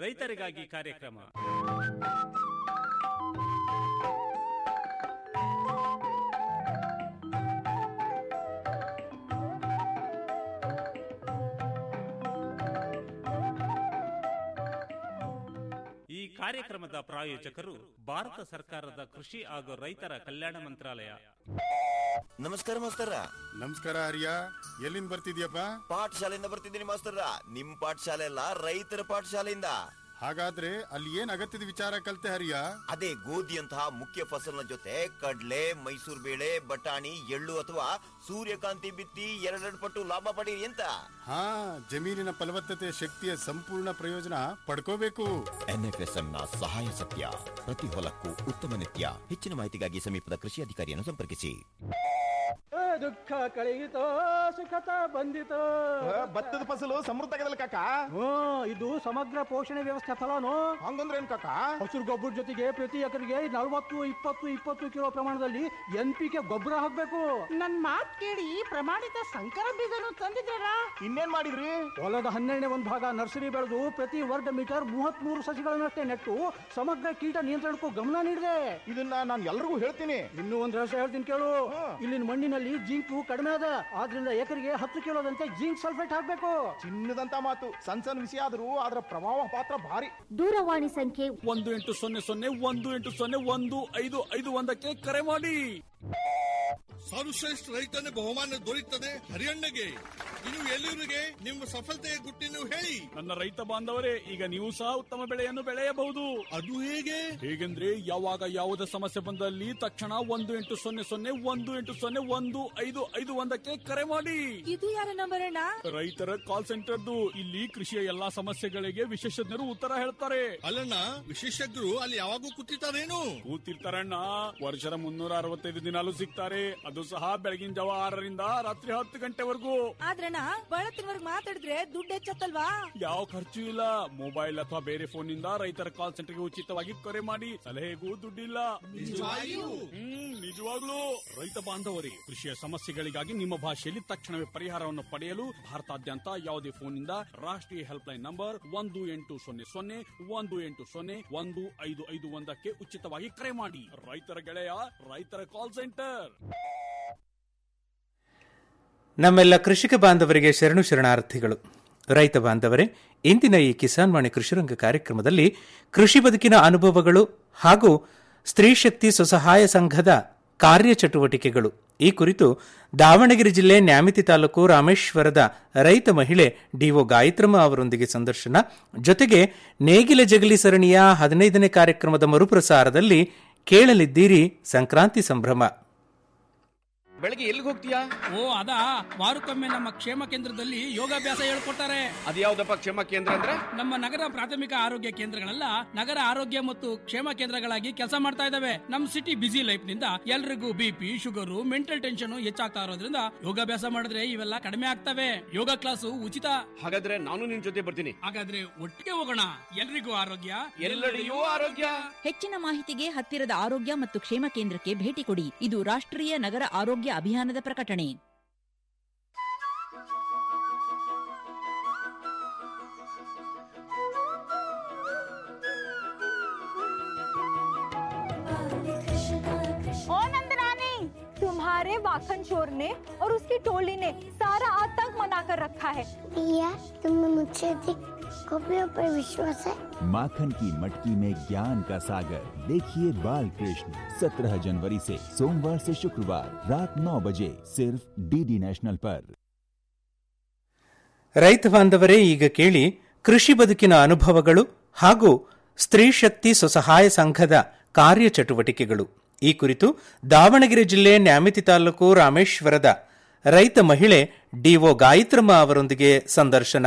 ರೈತರಿಗಾಗಿ ಕಾರ್ಯಕ್ರಮ ಈ ಕಾರ್ಯಕ್ರಮದ ಪ್ರಾಯೋಜಕರು ಭಾರತ ಸರ್ಕಾರದ ಕೃಷಿ ಹಾಗೂ ರೈತರ ಕಲ್ಯಾಣ ಮಂತ್ರಾಲಯ ನಮಸ್ಕಾರ ಮಾಸ್ತರ ನಮಸ್ಕಾರ ಹರಿಯ ಎಲ್ಲಿಂದ ಬರ್ತಿದ್ಯಪ್ಪ ಪಾಠಶಾಲೆಯಿಂದ ಬರ್ತಿದ್ದೀನಿ ಮಾಸ್ತರ ನಿಮ್ ಪಾಠಶಾಲೆ ಅಲ್ಲ ರೈತರ ಪಾಠಶಾಲೆಯಿಂದ ಹಾಗಾದ್ರೆ ಅಲ್ಲಿ ಏನ್ ಅಗತ್ಯದ ವಿಚಾರ ಕಲ್ತೆ ಹರಿಯ ಅದೇ ಗೋಧಿಯಂತಹ ಮುಖ್ಯ ಫಸಲಿನ ಜೊತೆ ಕಡ್ಲೆ ಮೈಸೂರು ಬೇಳೆ ಬಟಾಣಿ ಎಳ್ಳು ಅಥವಾ ಸೂರ್ಯಕಾಂತಿ ಬಿತ್ತಿ ಎರಡೆರಡು ಪಟ್ಟು ಲಾಭ ಪಡೀರಿ ಅಂತ ಹಾ ಜಮೀನಿನ ಫಲವತ್ತತೆ ಶಕ್ತಿಯ ಸಂಪೂರ್ಣ ಪ್ರಯೋಜನ ಪಡ್ಕೋಬೇಕು ಎನ್ಎಫ್ಎಸ್ಎಂ ನ ಸಹಾಯ ಸತ್ಯ ಪ್ರತಿ ಹೊಲಕ್ಕೂ ಉತ್ತಮ ನಿತ್ಯ ಹೆಚ್ಚಿನ ಮಾಹಿತಿಗಾಗಿ ಸಮೀಪದ ಕೃಷಿ ಅಧಿಕಾರಿಯನ್ನು ಸಂಪರ್ಕಿಸಿ ದುಃಖ ಕಳೆಯಿತೋ ಸುಖತ ಬಂದಿತೋ ಭತ್ತದ ಫಸಲು ಸಮೃದ್ಧಗದಲ್ಲ ಕಾಕ ಹ್ಮ್ ಇದು ಸಮಗ್ರ ಪೋಷಣೆ ವ್ಯವಸ್ಥೆ ಫಲನು ಹಂಗಂದ್ರೆ ಏನ್ ಕಾಕ ಹಸಿರು ಗೊಬ್ಬರ ಜೊತೆಗೆ ಪ್ರತಿ ಎಕರೆಗೆ ನಲವತ್ತು ಇಪ್ಪತ್ತು ಇಪ್ಪತ್ತು ಕಿಲೋ ಪ್ರಮಾಣದಲ್ಲಿ ಎನ್ ಪಿ ಕೆ ಗೊಬ್ಬರ ಹಾಕ್ಬೇಕು ನನ್ ಮಾತ್ ಕೇಳಿ ಪ್ರಮಾಣಿತ ಸಂಕರ ಬೀಜನು ತಂದಿದ್ದೀರಾ ಇನ್ನೇನ್ ಮಾಡಿದ್ರಿ ಹೊಲದ ಹನ್ನೆರಡನೇ ಒಂದು ಭಾಗ ನರ್ಸರಿ ಬೆಳೆದು ಪ್ರತಿ ವರ್ಗ ಮೀಟರ್ ಮೂವತ್ತ್ ಮೂರು ಸಸಿಗಳನ್ನಷ್ಟೇ ನೆಟ್ಟು ಸಮಗ್ರ ಕೀಟ ನಿಯಂತ್ರಣಕ್ಕೂ ಗಮನ ನೀಡಿದೆ ಇದನ್ನ ನಾನು ಎಲ್ರಿಗೂ ಹೇಳ್ತೀನಿ ಇನ್ನೂ ಒಂದು ರಹಸ್ಯ ಹೇಳ್ತೀನಿ ಕೇಳು ಇಲ್ಲಿನ ಮಣ್ಣಿನಲ್ಲಿ ಜಿಂಕು ಕಡಿಮೆ ಅದ ಆದ್ರಿಂದ ಎಕರೆಗೆ ಹತ್ತು ಕಿಲೋದಂತೆ ಜಿಂಕ್ ಸಲ್ಫೇಟ್ ಹಾಕ್ಬೇಕು ಚಿನ್ನದಂತ ಮಾತು ಸಣ್ಣ ಸಣ್ಣ ವಿಷಯ ಆದ್ರೂ ಅದರ ಪ್ರಭಾವ ಪಾತ್ರ ಭಾರಿ ದೂರವಾಣಿ ಸಂಖ್ಯೆ ಒಂದು ಎಂಟು ಸೊನ್ನೆ ಸೊನ್ನೆ ಒಂದು ಎಂಟು ಸೊನ್ನೆ ಒಂದು ಐದು ಐದು ಒಂದಕ್ಕೆ ಕರೆ ಮಾಡಿ ಸರ್ವಶ್ರೇಷ್ಠ ರೈತನ ಬಹುಮಾನ ದೊರೆಯುತ್ತದೆ ಹರಿಯಣ್ಣಗೆ ಇನ್ನು ಎಲ್ಲಿವರಿಗೆ ನಿಮ್ಮ ಸಫಲತೆಯ ಗುಟ್ಟಿನ ಹೇಳಿ ನನ್ನ ರೈತ ಬಾಂಧವರೇ ಈಗ ನೀವು ಸಹ ಉತ್ತಮ ಬೆಳೆಯನ್ನು ಬೆಳೆಯಬಹುದು ಅದು ಹೇಗೆ ಹೇಗೆಂದ್ರೆ ಯಾವಾಗ ಯಾವುದೇ ಸಮಸ್ಯೆ ಬಂದಲ್ಲಿ ತಕ್ಷಣ ಒಂದು ಎಂಟು ಸೊನ್ನೆ ಸೊನ್ನೆ ಒಂದು ಎಂಟು ಸೊನ್ನೆ ಒಂದು ಐದು ಐದು ಒಂದಕ್ಕೆ ಕರೆ ಮಾಡಿ ಇದು ಯಾರ ನಂಬರ್ ಅಣ್ಣ ರೈತರ ಕಾಲ್ ಸೆಂಟರ್ದು ಇಲ್ಲಿ ಕೃಷಿಯ ಎಲ್ಲಾ ಸಮಸ್ಯೆಗಳಿಗೆ ವಿಶೇಷಜ್ಞರು ಉತ್ತರ ಹೇಳ್ತಾರೆ ಅಲ್ಲಣ್ಣ ವಿಶೇಷಜ್ಞರು ಅಲ್ಲಿ ಯಾವಾಗೂ ಕೂತಿರ್ತಾರೇನು ಕೂತಿರ್ತಾರಣ್ಣ ವರ್ಷದ ಮುನ್ನೂರ ಅರವತ್ತೈದು ದಿನಾಲು ಸಿಗ್ತಾರೆ ಅದು ಸಹ ಬೆಳಗಿನ ಜಾವ ಆರರಿಂದ ರಾತ್ರಿ ಹತ್ತು ಗಂಟೆವರೆಗೂ ಆದ್ರಣ್ಣ ಬಳತ್ತಿನವರ್ಗ್ ಮಾತಾಡಿದ್ರೆ ದುಡ್ಡು ಹೆಚ್ಚತ್ತಲ್ವಾ ಯಾವ ಖರ್ಚು ಇಲ್ಲ ಮೊಬೈಲ್ ಅಥವಾ ಬೇರೆ ಫೋನ್ ನಿಂದ ರೈತರ ಕಾಲ್ ಸೆಂಟರ್ಗೆ ಉಚಿತವಾಗಿ ಕರೆ ಮಾಡಿ ಸಲಹೆಗೂ ದುಡ್ಡಿಲ್ಲ ಹ್ಮ್ ನಿಜವಾಗ್ಲೂ ರೈತ ಬಾಂಧವರೇ ಕೃಷಿಯ ಸಮಸ್ಯೆಗಳಿಗಾಗಿ ನಿಮ್ಮ ಭಾಷೆಯಲ್ಲಿ ತಕ್ಷಣವೇ ಪರಿಹಾರವನ್ನು ಪಡೆಯಲು ಭಾರತಾದ್ಯಂತ ಯಾವುದೇ ಫೋನ್ ನಿಂದ ರಾಷ್ಟ್ರೀಯ ಹೆಲ್ಪ್ ಲೈನ್ ನಂಬರ್ ಒಂದು ಎಂಟು ಸೊನ್ನೆ ಸೊನ್ನೆ ಒಂದು ಎಂಟು ಸೊನ್ನೆ ಒಂದು ಐದು ಐದು ಒಂದಕ್ಕೆ ಉಚಿತವಾಗಿ ಕರೆ ಮಾಡಿ ರೈತರ ಗೆಳೆಯ ರೈತರ ಕಾಲ್ ಸೆಂಟರ್ ನಮ್ಮೆಲ್ಲ ಕೃಷಿಕ ಬಾಂಧವರಿಗೆ ಶರಣು ಶರಣಾರ್ಥಿಗಳು ರೈತ ಬಾಂಧವರೇ ಇಂದಿನ ಈ ಕಿಸಾನ್ ವಾಣಿ ಕೃಷಿರಂಗ ಕಾರ್ಯಕ್ರಮದಲ್ಲಿ ಕೃಷಿ ಬದುಕಿನ ಅನುಭವಗಳು ಹಾಗೂ ಸ್ತ್ರೀ ಶಕ್ತಿ ಸ್ವಸಹಾಯ ಸಂಘದ ಕಾರ್ಯಚಟುವಟಿಕೆಗಳು ಈ ಕುರಿತು ದಾವಣಗೆರೆ ಜಿಲ್ಲೆ ನ್ಯಾಮಿತಿ ತಾಲೂಕು ರಾಮೇಶ್ವರದ ರೈತ ಮಹಿಳೆ ಡಿಒ ಗಾಯತ್ರಮ್ಮ ಅವರೊಂದಿಗೆ ಸಂದರ್ಶನ ಜೊತೆಗೆ ನೇಗಿಲ ಜಗಲಿ ಸರಣಿಯ ಹದಿನೈದನೇ ಕಾರ್ಯಕ್ರಮದ ಮರುಪ್ರಸಾರದಲ್ಲಿ ಕೇಳಲಿದ್ದೀರಿ ಸಂಕ್ರಾಂತಿ ಸಂಭ್ರಮ ಬೆಳಗ್ಗೆ ಎಲ್ಲಿಗೆ ಹೋಗ್ತೀಯಾ ಓ ಅದಾ ವಾರಕ್ಕೊಮ್ಮೆ ನಮ್ಮ ಕ್ಷೇಮ ಕೇಂದ್ರದಲ್ಲಿ ಯೋಗಾಭ್ಯಾಸ ಹೇಳ್ಕೊಡ್ತಾರೆ ಅದ್ಯಾವ್ದಪ್ಪ ಕ್ಷೇಮ ಕೇಂದ್ರ ಅಂದ್ರೆ ನಮ್ಮ ನಗರ ಪ್ರಾಥಮಿಕ ಆರೋಗ್ಯ ಕೇಂದ್ರಗಳೆಲ್ಲ ನಗರ ಆರೋಗ್ಯ ಮತ್ತು ಕ್ಷೇಮ ಕೇಂದ್ರಗಳಾಗಿ ಕೆಲಸ ಮಾಡ್ತಾ ಇದಾವೆ ನಮ್ ಸಿಟಿ ಬಿಸಿ ಲೈಫ್ ನಿಂದ ಎಲ್ರಿಗೂ ಬಿಪಿ ಶುಗರು ಮೆಂಟಲ್ ಟೆನ್ಷನ್ ಹೆಚ್ಚಾಗ್ತಾ ಇರೋದ್ರಿಂದ ಯೋಗಾಭ್ಯಾಸ ಮಾಡಿದ್ರೆ ಇವೆಲ್ಲ ಕಡಿಮೆ ಆಗ್ತವೆ ಯೋಗ ಕ್ಲಾಸು ಉಚಿತ ಹಾಗಾದ್ರೆ ನಾನು ನಿನ್ ಜೊತೆ ಬರ್ತೀನಿ ಹಾಗಾದ್ರೆ ಒಟ್ಟಿಗೆ ಹೋಗೋಣ ಎಲ್ರಿಗೂ ಆರೋಗ್ಯ ಎಲ್ಲೆಡೆಯೂ ಆರೋಗ್ಯ ಹೆಚ್ಚಿನ ಮಾಹಿತಿಗೆ ಹತ್ತಿರದ ಆರೋಗ್ಯ ಮತ್ತು ಕ್ಷೇಮ ಕೇಂದ್ರಕ್ಕೆ ಭೇಟಿ ಕೊಡಿ ಇದು ರಾಷ್ಟ್ರೀಯ ನಗರ ಆರೋಗ್ಯ ಅಭಿಯಾನದ ಪ್ರಕಟಣೆ ओ नंदरानी तुम्हारे वाखन चोर ने और उसकी टोली ने सारा आतंक मनाकर रखा है भैया तुम्हें मुझसे अधिक कॉपियों पर विश्वास है माखन की मटकी में ज्ञान का सागर देखिए बाल कृष्ण सत्रह जनवरी से सोमवार से शुक्रवार रात नौ बजे सिर्फ डीडी नेशनल पर ರೈತ ಬಾಂಧವರೇ ಈಗ ಕೇಳಿ ಕೃಷಿ ಬದುಕಿನ ಅನುಭವಗಳು ಹಾಗೂ ಸ್ತ್ರೀ ಶಕ್ತಿ ಸ್ವಸಹಾಯ ಸಂಘದ ಕಾರ್ಯಚಟುವಟಿಕೆಗಳು ಈ ಕುರಿತು ದಾವಣಗೆರೆ ಜಿಲ್ಲೆ ನ್ಯಾಮಿತಿ ತಾಲೂಕು ರಾಮೇಶ್ವರದ ರೈತ ಮಹಿಳೆ ಡಿಒ ಗಾಯತ್ರಮ್ಮ ಅವರೊಂದಿಗೆ ಸಂದರ್ಶನ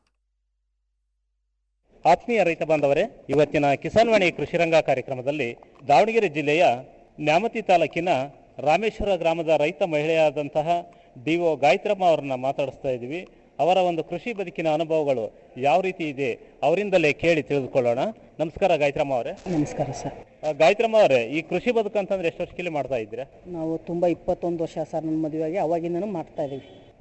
ಆತ್ಮೀಯ ರೈತ ಬಾಂಧವರೇ ಇವತ್ತಿನ ಕಿಸಾನ್ ವಾಣಿ ಕೃಷಿರಂಗ ಕಾರ್ಯಕ್ರಮದಲ್ಲಿ ದಾವಣಗೆರೆ ಜಿಲ್ಲೆಯ ನ್ಯಾಮತಿ ತಾಲೂಕಿನ ರಾಮೇಶ್ವರ ಗ್ರಾಮದ ರೈತ ಮಹಿಳೆಯಾದಂತಹ ಡಿ ಒ ಗಾಯತ್ರಮ್ಮ ಅವರನ್ನ ಮಾತಾಡಿಸ್ತಾ ಇದ್ದೀವಿ ಅವರ ಒಂದು ಕೃಷಿ ಬದುಕಿನ ಅನುಭವಗಳು ಯಾವ ರೀತಿ ಇದೆ ಅವರಿಂದಲೇ ಕೇಳಿ ತಿಳಿದುಕೊಳ್ಳೋಣ ನಮಸ್ಕಾರ ಗಾಯತ್ರಮ್ಮ ಅವರೇ ನಮಸ್ಕಾರ ಸರ್ ಆ, ಗಾಯತ್ರಮ್ಮ ಅವರೇ ಈ ಕೃಷಿ ಬದುಕು ಅಂತಂದ್ರೆ ಎಷ್ಟು ವರ್ಷಕ್ಕೆ ಮಾಡ್ತಾ ಇದ್ದೀರಾ ನಾವು ತುಂಬ ಇಪ್ಪತ್ತೊಂದು ವರ್ಷ ಸರ್ ನನ್ನ ಮದುವೆಗೆ ಅವಾಗಿಂದನೂ ಮಾಡ್ತಾ ಇದ್ದೀವಿ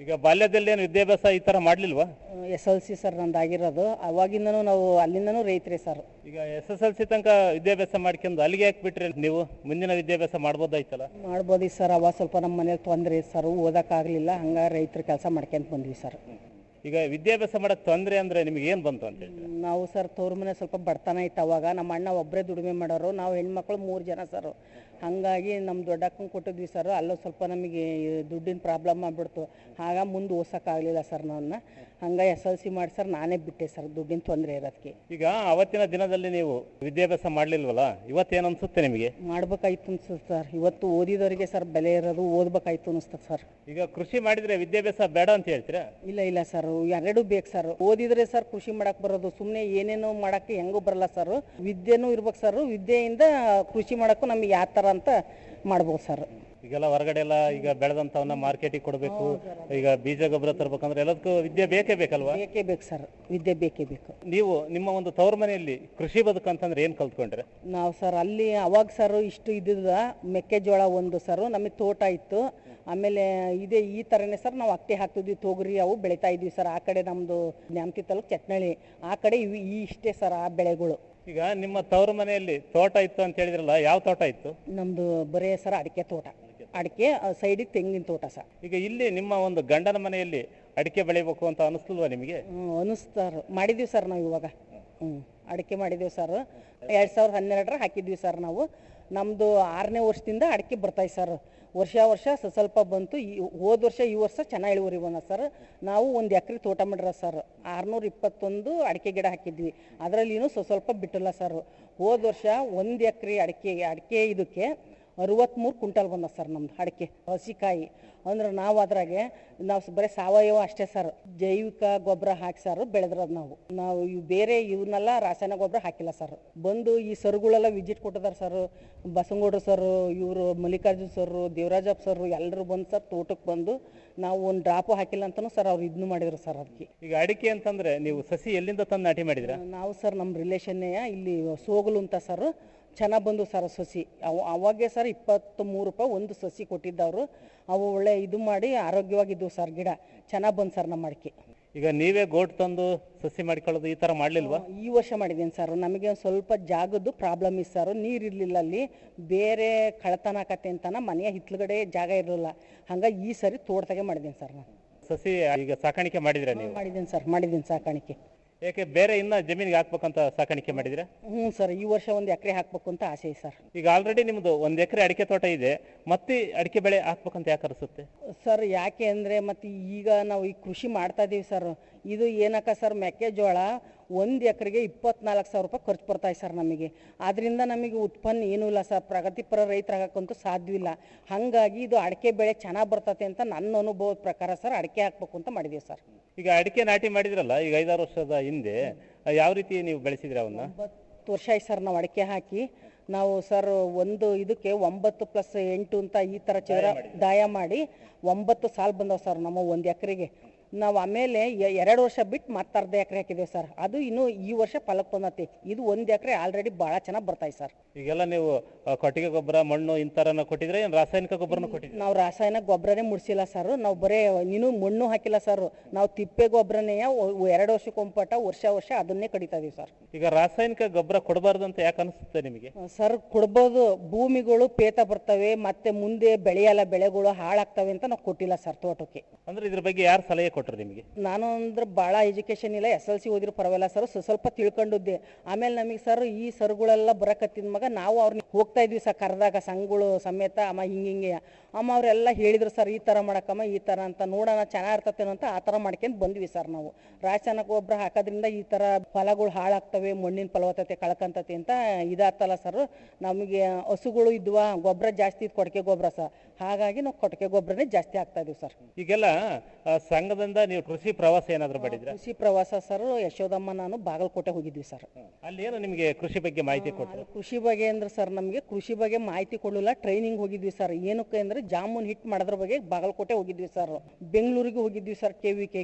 ಈಗ ಬಾಲ್ಯದಲ್ಲಿ ಏನು ವಿದ್ಯಾಭ್ಯಾಸ ಈ ತರ ಮಾಡ್ಲಿಲ್ವಾ ಎಸ್ ಎಲ್ ಸಿ ಸರ್ ನಂದು ಆಗಿರೋದು ಅವಾಗಿಂದನೂ ನಾವು ಅಲ್ಲಿಂದನೂ ರೈತರೇ ಸರ್ ಈಗ ಎಸ್ ಎಸ್ ಎಲ್ ಸಿ ತನಕ ವಿದ್ಯಾಭ್ಯಾಸ ಮಾಡ್ಕೊಂಡು ಅಲ್ಲಿಗೆ ಯಾಕೆ ಬಿಟ್ರಿ ನೀವು ಮುಂದಿನ ವಿದ್ಯಾಭ್ಯಾಸ ಮಾಡ್ಬೋದಾಯ್ತಲ್ಲ ಮಾಡ್ಬೋದು ಸರ್ ಅವಾಗ ಸ್ವಲ್ಪ ನಮ್ಮ ಮನೇಲಿ ತೊಂದರೆ ಸರ್ ಓದೋಕ್ಕಾಗಲಿಲ್ಲ ಹಂಗ ರೈತರ ಕೆಲಸ ಮಾಡ್ಕೊಂತ ಬಂದ್ವಿ ಸರ್ ಈಗ ವಿದ್ಯಾಭ್ಯಾಸ ಮಾಡಕ್ ತೊಂದ್ರೆ ಅಂದ್ರೆ ನಿಮ್ಗೆ ಏನ್ ಬಂತು ಅಂತ ಹೇಳಿ ನಾವು ಸರ್ ತವ್ರ ಮನೆ ಸ್ವಲ್ಪ ಬಡತನ ಇತ್ತು ಅವಾಗ ನಮ್ಮ ಅಣ್ಣ ಒಬ್ಬರೇ ದುಡಿಮೆ ಮಾಡೋರು ನಾವು ಹೆಣ್ಮಕ್ಳು ಮೂರು ಜನ ಸರ್ ಹಾಗಾಗಿ ನಮ್ಮ ದೊಡ್ಡಕ್ಕಂಗೆ ಕೊಟ್ಟಿದ್ವಿ ಸರ್ ಅಲ್ಲೂ ಸ್ವಲ್ಪ ನಮಗೆ ಈ ದುಡ್ಡಿನ ಪ್ರಾಬ್ಲಮ್ ಆಗ್ಬಿಡ್ತು ಆಗ ಮುಂದೆ ಓದ್ಸೋಕ್ಕಾಗಲಿಲ್ಲ ಸರ್ ನನ್ನ ಹಂಗೆ ಎಸ್ ಎಲ್ ಸಿ ಮಾಡಿ ಸರ್ ನಾನೇ ಬಿಟ್ಟೆ ಸರ್ ದುಡ್ಡಿನ ತೊಂದರೆ ಇರೋದಕ್ಕೆ ಈಗ ಅವತ್ತಿನ ದಿನದಲ್ಲಿ ನೀವು ವಿದ್ಯಾಭ್ಯಾಸ ಮಾಡ್ಲಿಲ್ವಲ್ಲ ಇವತ್ತೇನ್ ಅನ್ಸುತ್ತೆ ನಿಮಗೆ ಮಾಡ್ಬೇಕಾಯ್ತು ಅನ್ಸುತ್ತೆ ಸರ್ ಇವತ್ತು ಓದಿದವರಿಗೆ ಸರ್ ಬೆಲೆ ಇರೋದು ಓದ್ಬೇಕಾಯ್ತು ಅನಿಸ್ತದೆ ಸರ್ ಈಗ ಕೃಷಿ ಮಾಡಿದ್ರೆ ವಿದ್ಯಾಭ್ಯಾಸ ಬೇಡ ಅಂತ ಹೇಳ್ತೀರಾ ಇಲ್ಲ ಇಲ್ಲ ಸರ್ ಎರಡೂ ಬೇಕು ಸರ್ ಓದಿದ್ರೆ ಸರ್ ಕೃಷಿ ಮಾಡಕ್ ಬರೋದು ಸುಮ್ಮನೆ ಏನೇನೋ ಮಾಡಕ್ಕೆ ಹೆಂಗೂ ಬರಲ್ಲ ಸರ್ ವಿದ್ಯೆನೂ ಇರ್ಬೇಕು ಸರ್ ವಿದ್ಯೆಯಿಂದ ಕೃಷಿ ಮಾಡಕ್ಕೂ ನಮಗೆ ಯಾವ ಥರ ಅಂತ ಮಾಡ್ಬೋದು ಸರ್ ಈಗೆಲ್ಲ ಹೊರಗಡೆ ಎಲ್ಲ ಈಗ ಬೆಳೆದಂತವನ್ನ ಮಾರ್ಕೆಟಿಗೆ ಕೊಡಬೇಕು ಈಗ ಬೀಜ ಗೊಬ್ಬರ ತರ್ಬೇಕಂದ್ರೆ ಎಲ್ಲದಕ್ಕೂ ವಿದ್ಯೆ ಬೇಕೇ ಬೇಕಲ್ವಾ ಬೇಕೇ ಬೇಕು ಸರ್ ವಿದ್ಯೆ ಬೇಕೇ ಬೇಕು ನೀವು ನಿಮ್ಮ ಒಂದು ತವರು ಮನೆಯಲ್ಲಿ ಕೃಷಿ ಬದುಕಂತಂದ್ರೆ ಏನ್ ಕಲ್ತ್ಕೊಂಡ್ರೆ ನಾವು ಸರ್ ಅಲ್ಲಿ ಅವಾಗ ಸರ್ ಇಷ್ಟು ಇದ್ದಿದ್ದ ಮೆಕ್ಕೆಜೋಳ ಒಂದು ಸರ್ ನಮಗೆ ತೋಟ ಇತ್ತು ಆಮೇಲೆ ಇದೇ ಈ ಥರನೇ ಸರ್ ನಾವು ಅಟ್ಟೆ ಹಾಕ್ತಿದ್ವಿ ತೊಗರಿ ಅವು ಬೆಳಿತಾ ಇದ್ವಿ ಸರ್ ಆ ಕಡೆ ನಮ್ಮದು ನ್ಯಾಮತಿ ತಾಲೂಕು ಚಟ್ನಳ್ಳಿ ಆ ಕಡೆ ಇವು ಈ ಇಷ್ಟೇ ಸರ್ ಆ ಬೆಳೆಗಳು ಈಗ ನಿಮ್ಮ ತವರು ಮನೆಯಲ್ಲಿ ತೋಟ ಇತ್ತು ಅಂತ ಹೇಳಿದ್ರಲ್ಲ ಯಾವ ತೋಟ ಇತ್ತು ನಮ್ಮದು ಬರೇ ಸರ್ ಅಡಿಕೆ ತೋಟ ಅಡಿಕೆ ಸೈಡಿಗೆ ತೆಂಗಿನ ತೋಟ ಸರ್ ಈಗ ಇಲ್ಲಿ ನಿಮ್ಮ ಒಂದು ಗಂಡನ ಮನೆಯಲ್ಲಿ ಅಡಿಕೆ ಬೆಳಿಬೇಕು ಅಂತ ಅನಿಸ್ಲಿಲ್ವಾ ನಿಮಗೆ ಅನಿಸ್ತಾರ ಮಾಡಿದ್ದೀವಿ ಸರ್ ನಾವು ಇವಾಗ ಹ್ಞೂ ಅಡಿಕೆ ಮಾಡಿದ್ದೀವಿ ಸರ್ ಎರಡು ಸಾವಿರದ ಹನ್ನೆರಡರ ಹಾಕಿದ್ವಿ ಸರ್ ನಾವು ನಮ್ಮದು ಆರನೇ ವರ್ಷದಿಂದ ಅಡಿಕೆ ಬರ್ತಾಯಿ ಸರ್ ವರ್ಷ ವರ್ಷ ಸ- ಸ್ವಲ್ಪ ಬಂತು ಈ ಹೋದ ವರ್ಷ ಈ ವರ್ಷ ಚೆನ್ನಾಗಿ ಇಳುವರಿ ಬಂದ ಸರ್ ನಾವು ಒಂದು ಎಕರೆ ತೋಟ ಮಾಡಿರ ಸರ್ ಆರುನೂರ ಇಪ್ಪತ್ತೊಂದು ಅಡಿಕೆ ಗಿಡ ಹಾಕಿದ್ವಿ ಅದರಲ್ಲಿನೂ ಸ್ವ ಸ್ವಲ್ಪ ಬಿಟ್ಟಿಲ್ಲ ಸರ್ ಹೋದ ವರ್ಷ ಒಂದು ಎಕರೆ ಅಡಿಕೆ ಅಡಿಕೆ ಇದಕ್ಕೆ ಅರವತ್ತ್ಮೂರು ಕ್ವಿಂಟಲ್ ಬಂದ ಸರ್ ನಮ್ದು ಅಡಿಕೆ ಹಸಿಕಾಯಿ ಅಂದ್ರೆ ನಾವು ಅದ್ರಾಗೆ ನಾವು ಸ್- ಬರೀ ಸಾವಯವ ಅಷ್ಟೇ ಸರ್ ಜೈವಿಕ ಗೊಬ್ಬರ ಹಾಕಿ ಸರ್ ಬೆಳೆದ್ರದು ನಾವು ನಾವು ಇವು ಬೇರೆ ಇವನ್ನೆಲ್ಲ ರಾಸಾಯನಿಕ ಗೊಬ್ಬರ ಹಾಕಿಲ್ಲ ಸರ್ ಬಂದು ಈ ಸರ್ಗಳೆಲ್ಲ ವಿಸಿಟ್ ಕೊಟ್ಟಿದ್ದಾರೆ ಸರ್ ಬಸಂಗೌಡ್ರು ಸರ್ ಇವರು ಮಲ್ಲಿಕಾರ್ಜುನ್ ಸರ್ ದೇವರಾಜಪ್ಪ ಸರ್ ಎಲ್ಲರೂ ಬಂದು ಸರ್ ತೋಟಕ್ಕೆ ಬಂದು ನಾವು ಒಂದು ಡ್ರಾಪು ಹಾಕಿಲ್ಲ ಅಂತಲೂ ಸರ್ ಅವ್ರು ಇದನ್ನು ಮಾಡಿದ್ರು ಸರ್ ಅದಕ್ಕೆ ಈಗ ಅಡಿಕೆ ಅಂತಂದ್ರೆ ನೀವು ಸಸಿ ಎಲ್ಲಿಂದ ತಂದು ನಾಟಿ ಮಾಡಿದ್ರ ನಾವು ಸರ್ ನಮ್ಮ ರಿಲೇಷನ್ನೇ ಇಲ್ಲಿ ಸೋಗಲು ಅಂತ ಸರ್ ಚೆನ್ನಾಗಿ ಬಂದು ಸರ್ ಸಸಿ ಅವ ಅವಾಗೆ ಸರ್ ಇಪ್ಪತ್ತು ಮೂರು ರೂಪಾಯಿ ಒಂದು ಸಸಿ ಕೊಟ್ಟಿದ್ದವರು ಅವು ಒಳ್ಳೆ ಇದು ಮಾಡಿ ಆರೋಗ್ಯವಾಗಿದ್ದವು ಸರ್ ಗಿಡ ಚೆನ್ನಾಗಿ ಬಂದು ಸರ್ ನಮ್ಮ ಅಡಿಕೆ ಈಗ ನೀವೇ ಗೋಟ್ ತಂದು ಸಸಿ ಮಾಡ್ಕೊಳ್ಳೋದು ಈ ತರ ಮಾಡ್ಲಿಲ್ವಾ ಈ ವರ್ಷ ಮಾಡಿದ್ದೀನಿ ಸರ್ ನಮಗೆ ಒಂದ್ ಸ್ವಲ್ಪ ಜಾಗದ್ದು ಪ್ರಾಬ್ಲಮ್ ಇತ್ತು ಸರ್ ನೀರು ಇರಲಿಲ್ಲ ಅಲ್ಲಿ ಬೇರೆ ಕಳತನ ಆಕತ್ತೆ ಅಂತನ ಮನೆಯ ಹಿತ್ಲುಗಡೆ ಜಾಗ ಇರಲಿಲ್ಲ ಹಂಗಾಗಿ ಈ ಸರಿ ತೋಟದಾಗೆ ಮಾಡಿದ್ದೀನಿ ಸರ್ ನಾನು ಸಸಿ ಈಗ ಸಾಕಾಣಿಕೆ ಮಾಡಿದ್ರ ನೀವು ಮಾಡಿದ್ದೀನಿ ಸರ್ ಮಾಡಿದ್ದೀನಿ ಸಾಕಾಣಿಕೆ ಯಾಕೆ ಬೇರೆ ಇನ್ನ ಜಮೀನಿಗೆ ಹಾಕ್ಬೇಕಂತ ಸಾಕಾಣಿಕೆ ಮಾಡಿದ್ರ ಹ್ಞೂ ಸರ್ ಈ ವರ್ಷ ಒಂದು ಎಕರೆ ಹಾಕ್ಬೇಕು ಅಂತ ಆಸೆ ಇದೆ ಸರ್ ಈಗ ಆಲ್ರೆಡಿ ನಿಮ್ದು ಒಂದ್ ಎಕರೆ ಅಡಿಕೆ ತೋಟ ಇದೆ ಮತ್ತೆ ಅಡಿಕೆ ಬೆಳೆ ಹಾಕ್ಬೇಕಂತ ಯಾಕೆ ಅನಿಸುತ್ತೆ ಸರ್ ಯಾಕೆ ಅಂದರೆ ಮತ್ತು ಈಗ ನಾವು ಈ ಕೃಷಿ ಮಾಡ್ತಾ ಇದೀವಿ ಸರ್ ಇದು ಏನಕ್ಕ ಸರ್ ಮೆಕ್ಕೆಜೋಳ ಒಂದು ಎಕರೆಗೆ ಇಪ್ಪತ್ನಾಲ್ಕು ಸಾವಿರ ರೂಪಾಯಿ ಖರ್ಚು ಬರ್ತಾಯಿ ಸರ್ ನಮಗೆ ಅದರಿಂದ ನಮಗೆ ಉತ್ಪನ್ನ ಏನೂ ಇಲ್ಲ ಸರ್ ಪ್ರಗತಿಪರ ರೈತರಾಗಕ್ಕಂತೂ ಸಾಧ್ಯವಿಲ್ಲ ಹಾಗಾಗಿ ಇದು ಅಡಿಕೆ ಬೆಳೆ ಚೆನ್ನಾಗಿ ಬರ್ತತೆ ಅಂತ ನನ್ನ ಅನುಭವದ ಪ್ರಕಾರ ಸರ್ ಅಡಿಕೆ ಹಾಕ್ಬೇಕು ಅಂತ ಮಾಡಿದ್ದೀವಿ ಸರ್ ಈಗ ಅಡಿಕೆ ನಾಟಿ ಮಾಡಿದ್ರಲ್ಲ ಈಗ ಐದಾರು ವರ್ಷದ ಹಿಂದೆ ಆ, ಯಾವ ರೀತಿ ನೀವು ಬೆಳೆಸಿದ್ರಿ ಅವನ್ನ ಹತ್ತು ವರ್ಷ ಆಯ್ತು ಸರ್ ನಾವು ಅಡಿಕೆ ಹಾಕಿ ನಾವು ಸರ್ ಒಂದು ಇದಕ್ಕೆ ಒಂಬತ್ತು ಪ್ಲಸ್ ಎಂಟು ಅಂತ ಈ ಥರ ಚದರ ದಾಯ ಮಾಡಿ ಒಂಬತ್ತು ಸಾಲು ಬಂದವು ಸರ್ ನಮ್ಮ ಒಂದು ಎಕರೆಗೆ ನಾವು ಆಮೇಲೆ ಎ- ಎರಡು ವರ್ಷ ಬಿಟ್ಟು ಮತ್ತೆ ಅರ್ಧ ಎಕರೆ ಹಾಕಿದ್ದೇವೆ ಸರ್ ಅದು ಇನ್ನೂ ಈ ವರ್ಷ ಫಲಕ್ಕೆ ಬಂದತಿ ಇದು ಒಂದು ಎಕರೆ ಆಲ್ರೆಡಿ ಭಾಳ ಚೆನ್ನಾಗಿ ಬರ್ತಾಯಿ ಸರ್ ಈಗೆಲ್ಲ ನೀವು ಆ, ಕೊಟ್ಟಿಗೆ ಗೊಬ್ಬರ ಮಣ್ಣು ಇಂಥರನ್ನ ಕೊಟ್ಟಿದ್ರೆ ಏನ್ ರಾಸಾಯನಿಕ ಗೊಬ್ಬರನ ಕೊಟ್ಟಿದ್ರೆ ನಾವು ರಾಸಾಯನಿಕ ಗೊಬ್ಬರನೇ ಮುಡ್ಸಿಲ್ಲ ಸರ್ ನಾವು ಬರೇ ನೀನು ಮಣ್ಣು ಹಾಕಿಲ್ಲ ಸರ್ ನಾವು ತಿಪ್ಪೆ ಗೊಬ್ಬರನೇ ಎರಡು ವರ್ಷಕ್ಕೊಂಪಟ ವರ್ಷ ವರ್ಷ ಅದನ್ನೇ ಕಡಿತಾ ಇದೀವಿ ಸರ್ ಈಗ ರಾಸಾಯನಿಕ ಗೊಬ್ಬರ ಕೊಡಬಾರ್ದು ಅಂತ ಯಾಕೆ ಅನಿಸುತ್ತೆ ನಿಮಗೆ ಸರ್ ಕೊಡ್ಬೋದು ಭೂಮಿಗಳು ಪೇತ ಬರ್ತವೆ ಮತ್ತೆ ಮುಂದೆ ಬೆಳೆಯಲ್ಲ ಬೆಳೆಗಳು ಹಾಳಾಗ್ತವೆ ಅಂತ ನಾವು ಕೊಟ್ಟಿಲ್ಲ ಸರ್ ತೋಟಕ್ಕೆ ಅಂದ್ರೆ ಇದ್ರ ಬಗ್ಗೆ ಯಾರು ಸಲಹೆ ಕೊಟ್ರು ನಿಮಗೆ ನಾನು ಅಂದ್ರೆ ಭಾಳ ಎಜುಕೇಶನ್ ಇಲ್ಲ ಎಸ್ ಎಲ್ ಸಿ ಓದಿರೋ ಪರವಾಗಿಲ್ಲ ಸರ್ ಸ್ವ- ಸ್ವಲ್ಪ ತಿಳ್ಕೊಂಡಿದ್ದೆ ಆಮೇಲೆ ನಮಗೆ ಸರ್ ಈ ಸರ್ಗಳೆಲ್ಲ ಬರಕತ್ತಿದ ಮಗ ನಾವು ಅವ್ರನ್ನ ಹೋಗ್ತಾ ಇದ್ವಿ ಸರ್ ಕರೆದಾಗ ಸಂಘಗಳು ಸಮೇತ ಅಮ್ಮ ಹಿಂಗೆ ಹಿಂಗೆ ಅಮ್ಮ ಅವರೆಲ್ಲ ಹೇಳಿದ್ರು ಸರ್ ಈ ಥರ ಮಾಡಕ್ಕಮ್ಮ ಈ ಥರ ಅಂತ ನೋಡೋಣ ಚೆನ್ನಾಗಿರ್ತತೇನೋ ಅಂತ ಆ ಥರ ಮಾಡ್ಕೊಂಡು ಬಂದ್ವಿ ಸರ್ ನಾವು ರಾಸಾಯನಿಕ ಗೊಬ್ಬರ ಹಾಕೋದ್ರಿಂದ ಈ ಥರ ಫಲಗಳು ಹಾಳಾಗ್ತವೆ ಮಣ್ಣಿನ ಫಲವತ್ತತೆ ಕಳ್ಕಂತತೆ ಅಂತ ಇದಾತಲ್ಲ ಸರ್ ನಮಗೆ ಹಸುಗಳು ಇದ್ವಾ ಗೊಬ್ಬರ ಜಾಸ್ತಿ ಇತ್ತು ಕೊಟ್ಟಿಗೆ ಗೊಬ್ಬರ ಸರ್ ಹಾಗಾಗಿ ನಾವು ಕೊಟ್ಟಿಗೆ ಗೊಬ್ಬರನೇ ಜಾಸ್ತಿ ಹಾಕ್ತಾ ಇದೀವಿ ಸರ್ ಈಗೆಲ್ಲ ಆ, ಸಂಘದಿಂದ ನೀವು ಕೃಷಿ ಪ್ರವಾಸ ಏನಾದ್ರು ಮಾಡಿದ್ರೆ ಕೃಷಿ ಪ್ರವಾಸ ಸರ್ ಯಶೋದಮ್ಮ ನಾನು ಬಾಗಲಕೋಟೆ ಹೋಗಿದ್ವಿ ಸರ್ ಅಲ್ಲಿ ಏನು ನಿಮಗೆ ಕೃಷಿ ಬಗ್ಗೆ ಮಾಹಿತಿ ಕೊಟ್ಟರು ಕೃಷಿ ಬಗ್ಗೆ ಅಂದ್ರೆ ಸರ್ ನಮಗೆ ಕೃಷಿ ಬಗ್ಗೆ ಮಾಹಿತಿ ಕೊಡಲಿಲ್ಲ ಟ್ರೈನಿಂಗ್ ಹೋಗಿದ್ವಿ ಸರ್ ಏನಕ್ಕೆ ಅಂದ್ರೆ ಜಾಮೂನ್ ಹಿಟ್ ಮಾಡೋದ್ರ ಬಗ್ಗೆ ಬಾಗಲಕೋಟೆ ಹೋಗಿದ್ವಿ ಸರ್ ಬೆಂಗಳೂರಿಗೆ ಹೋಗಿದ್ವಿ ಸರ್ ಕೆ ವಿ ಕೆಗೆ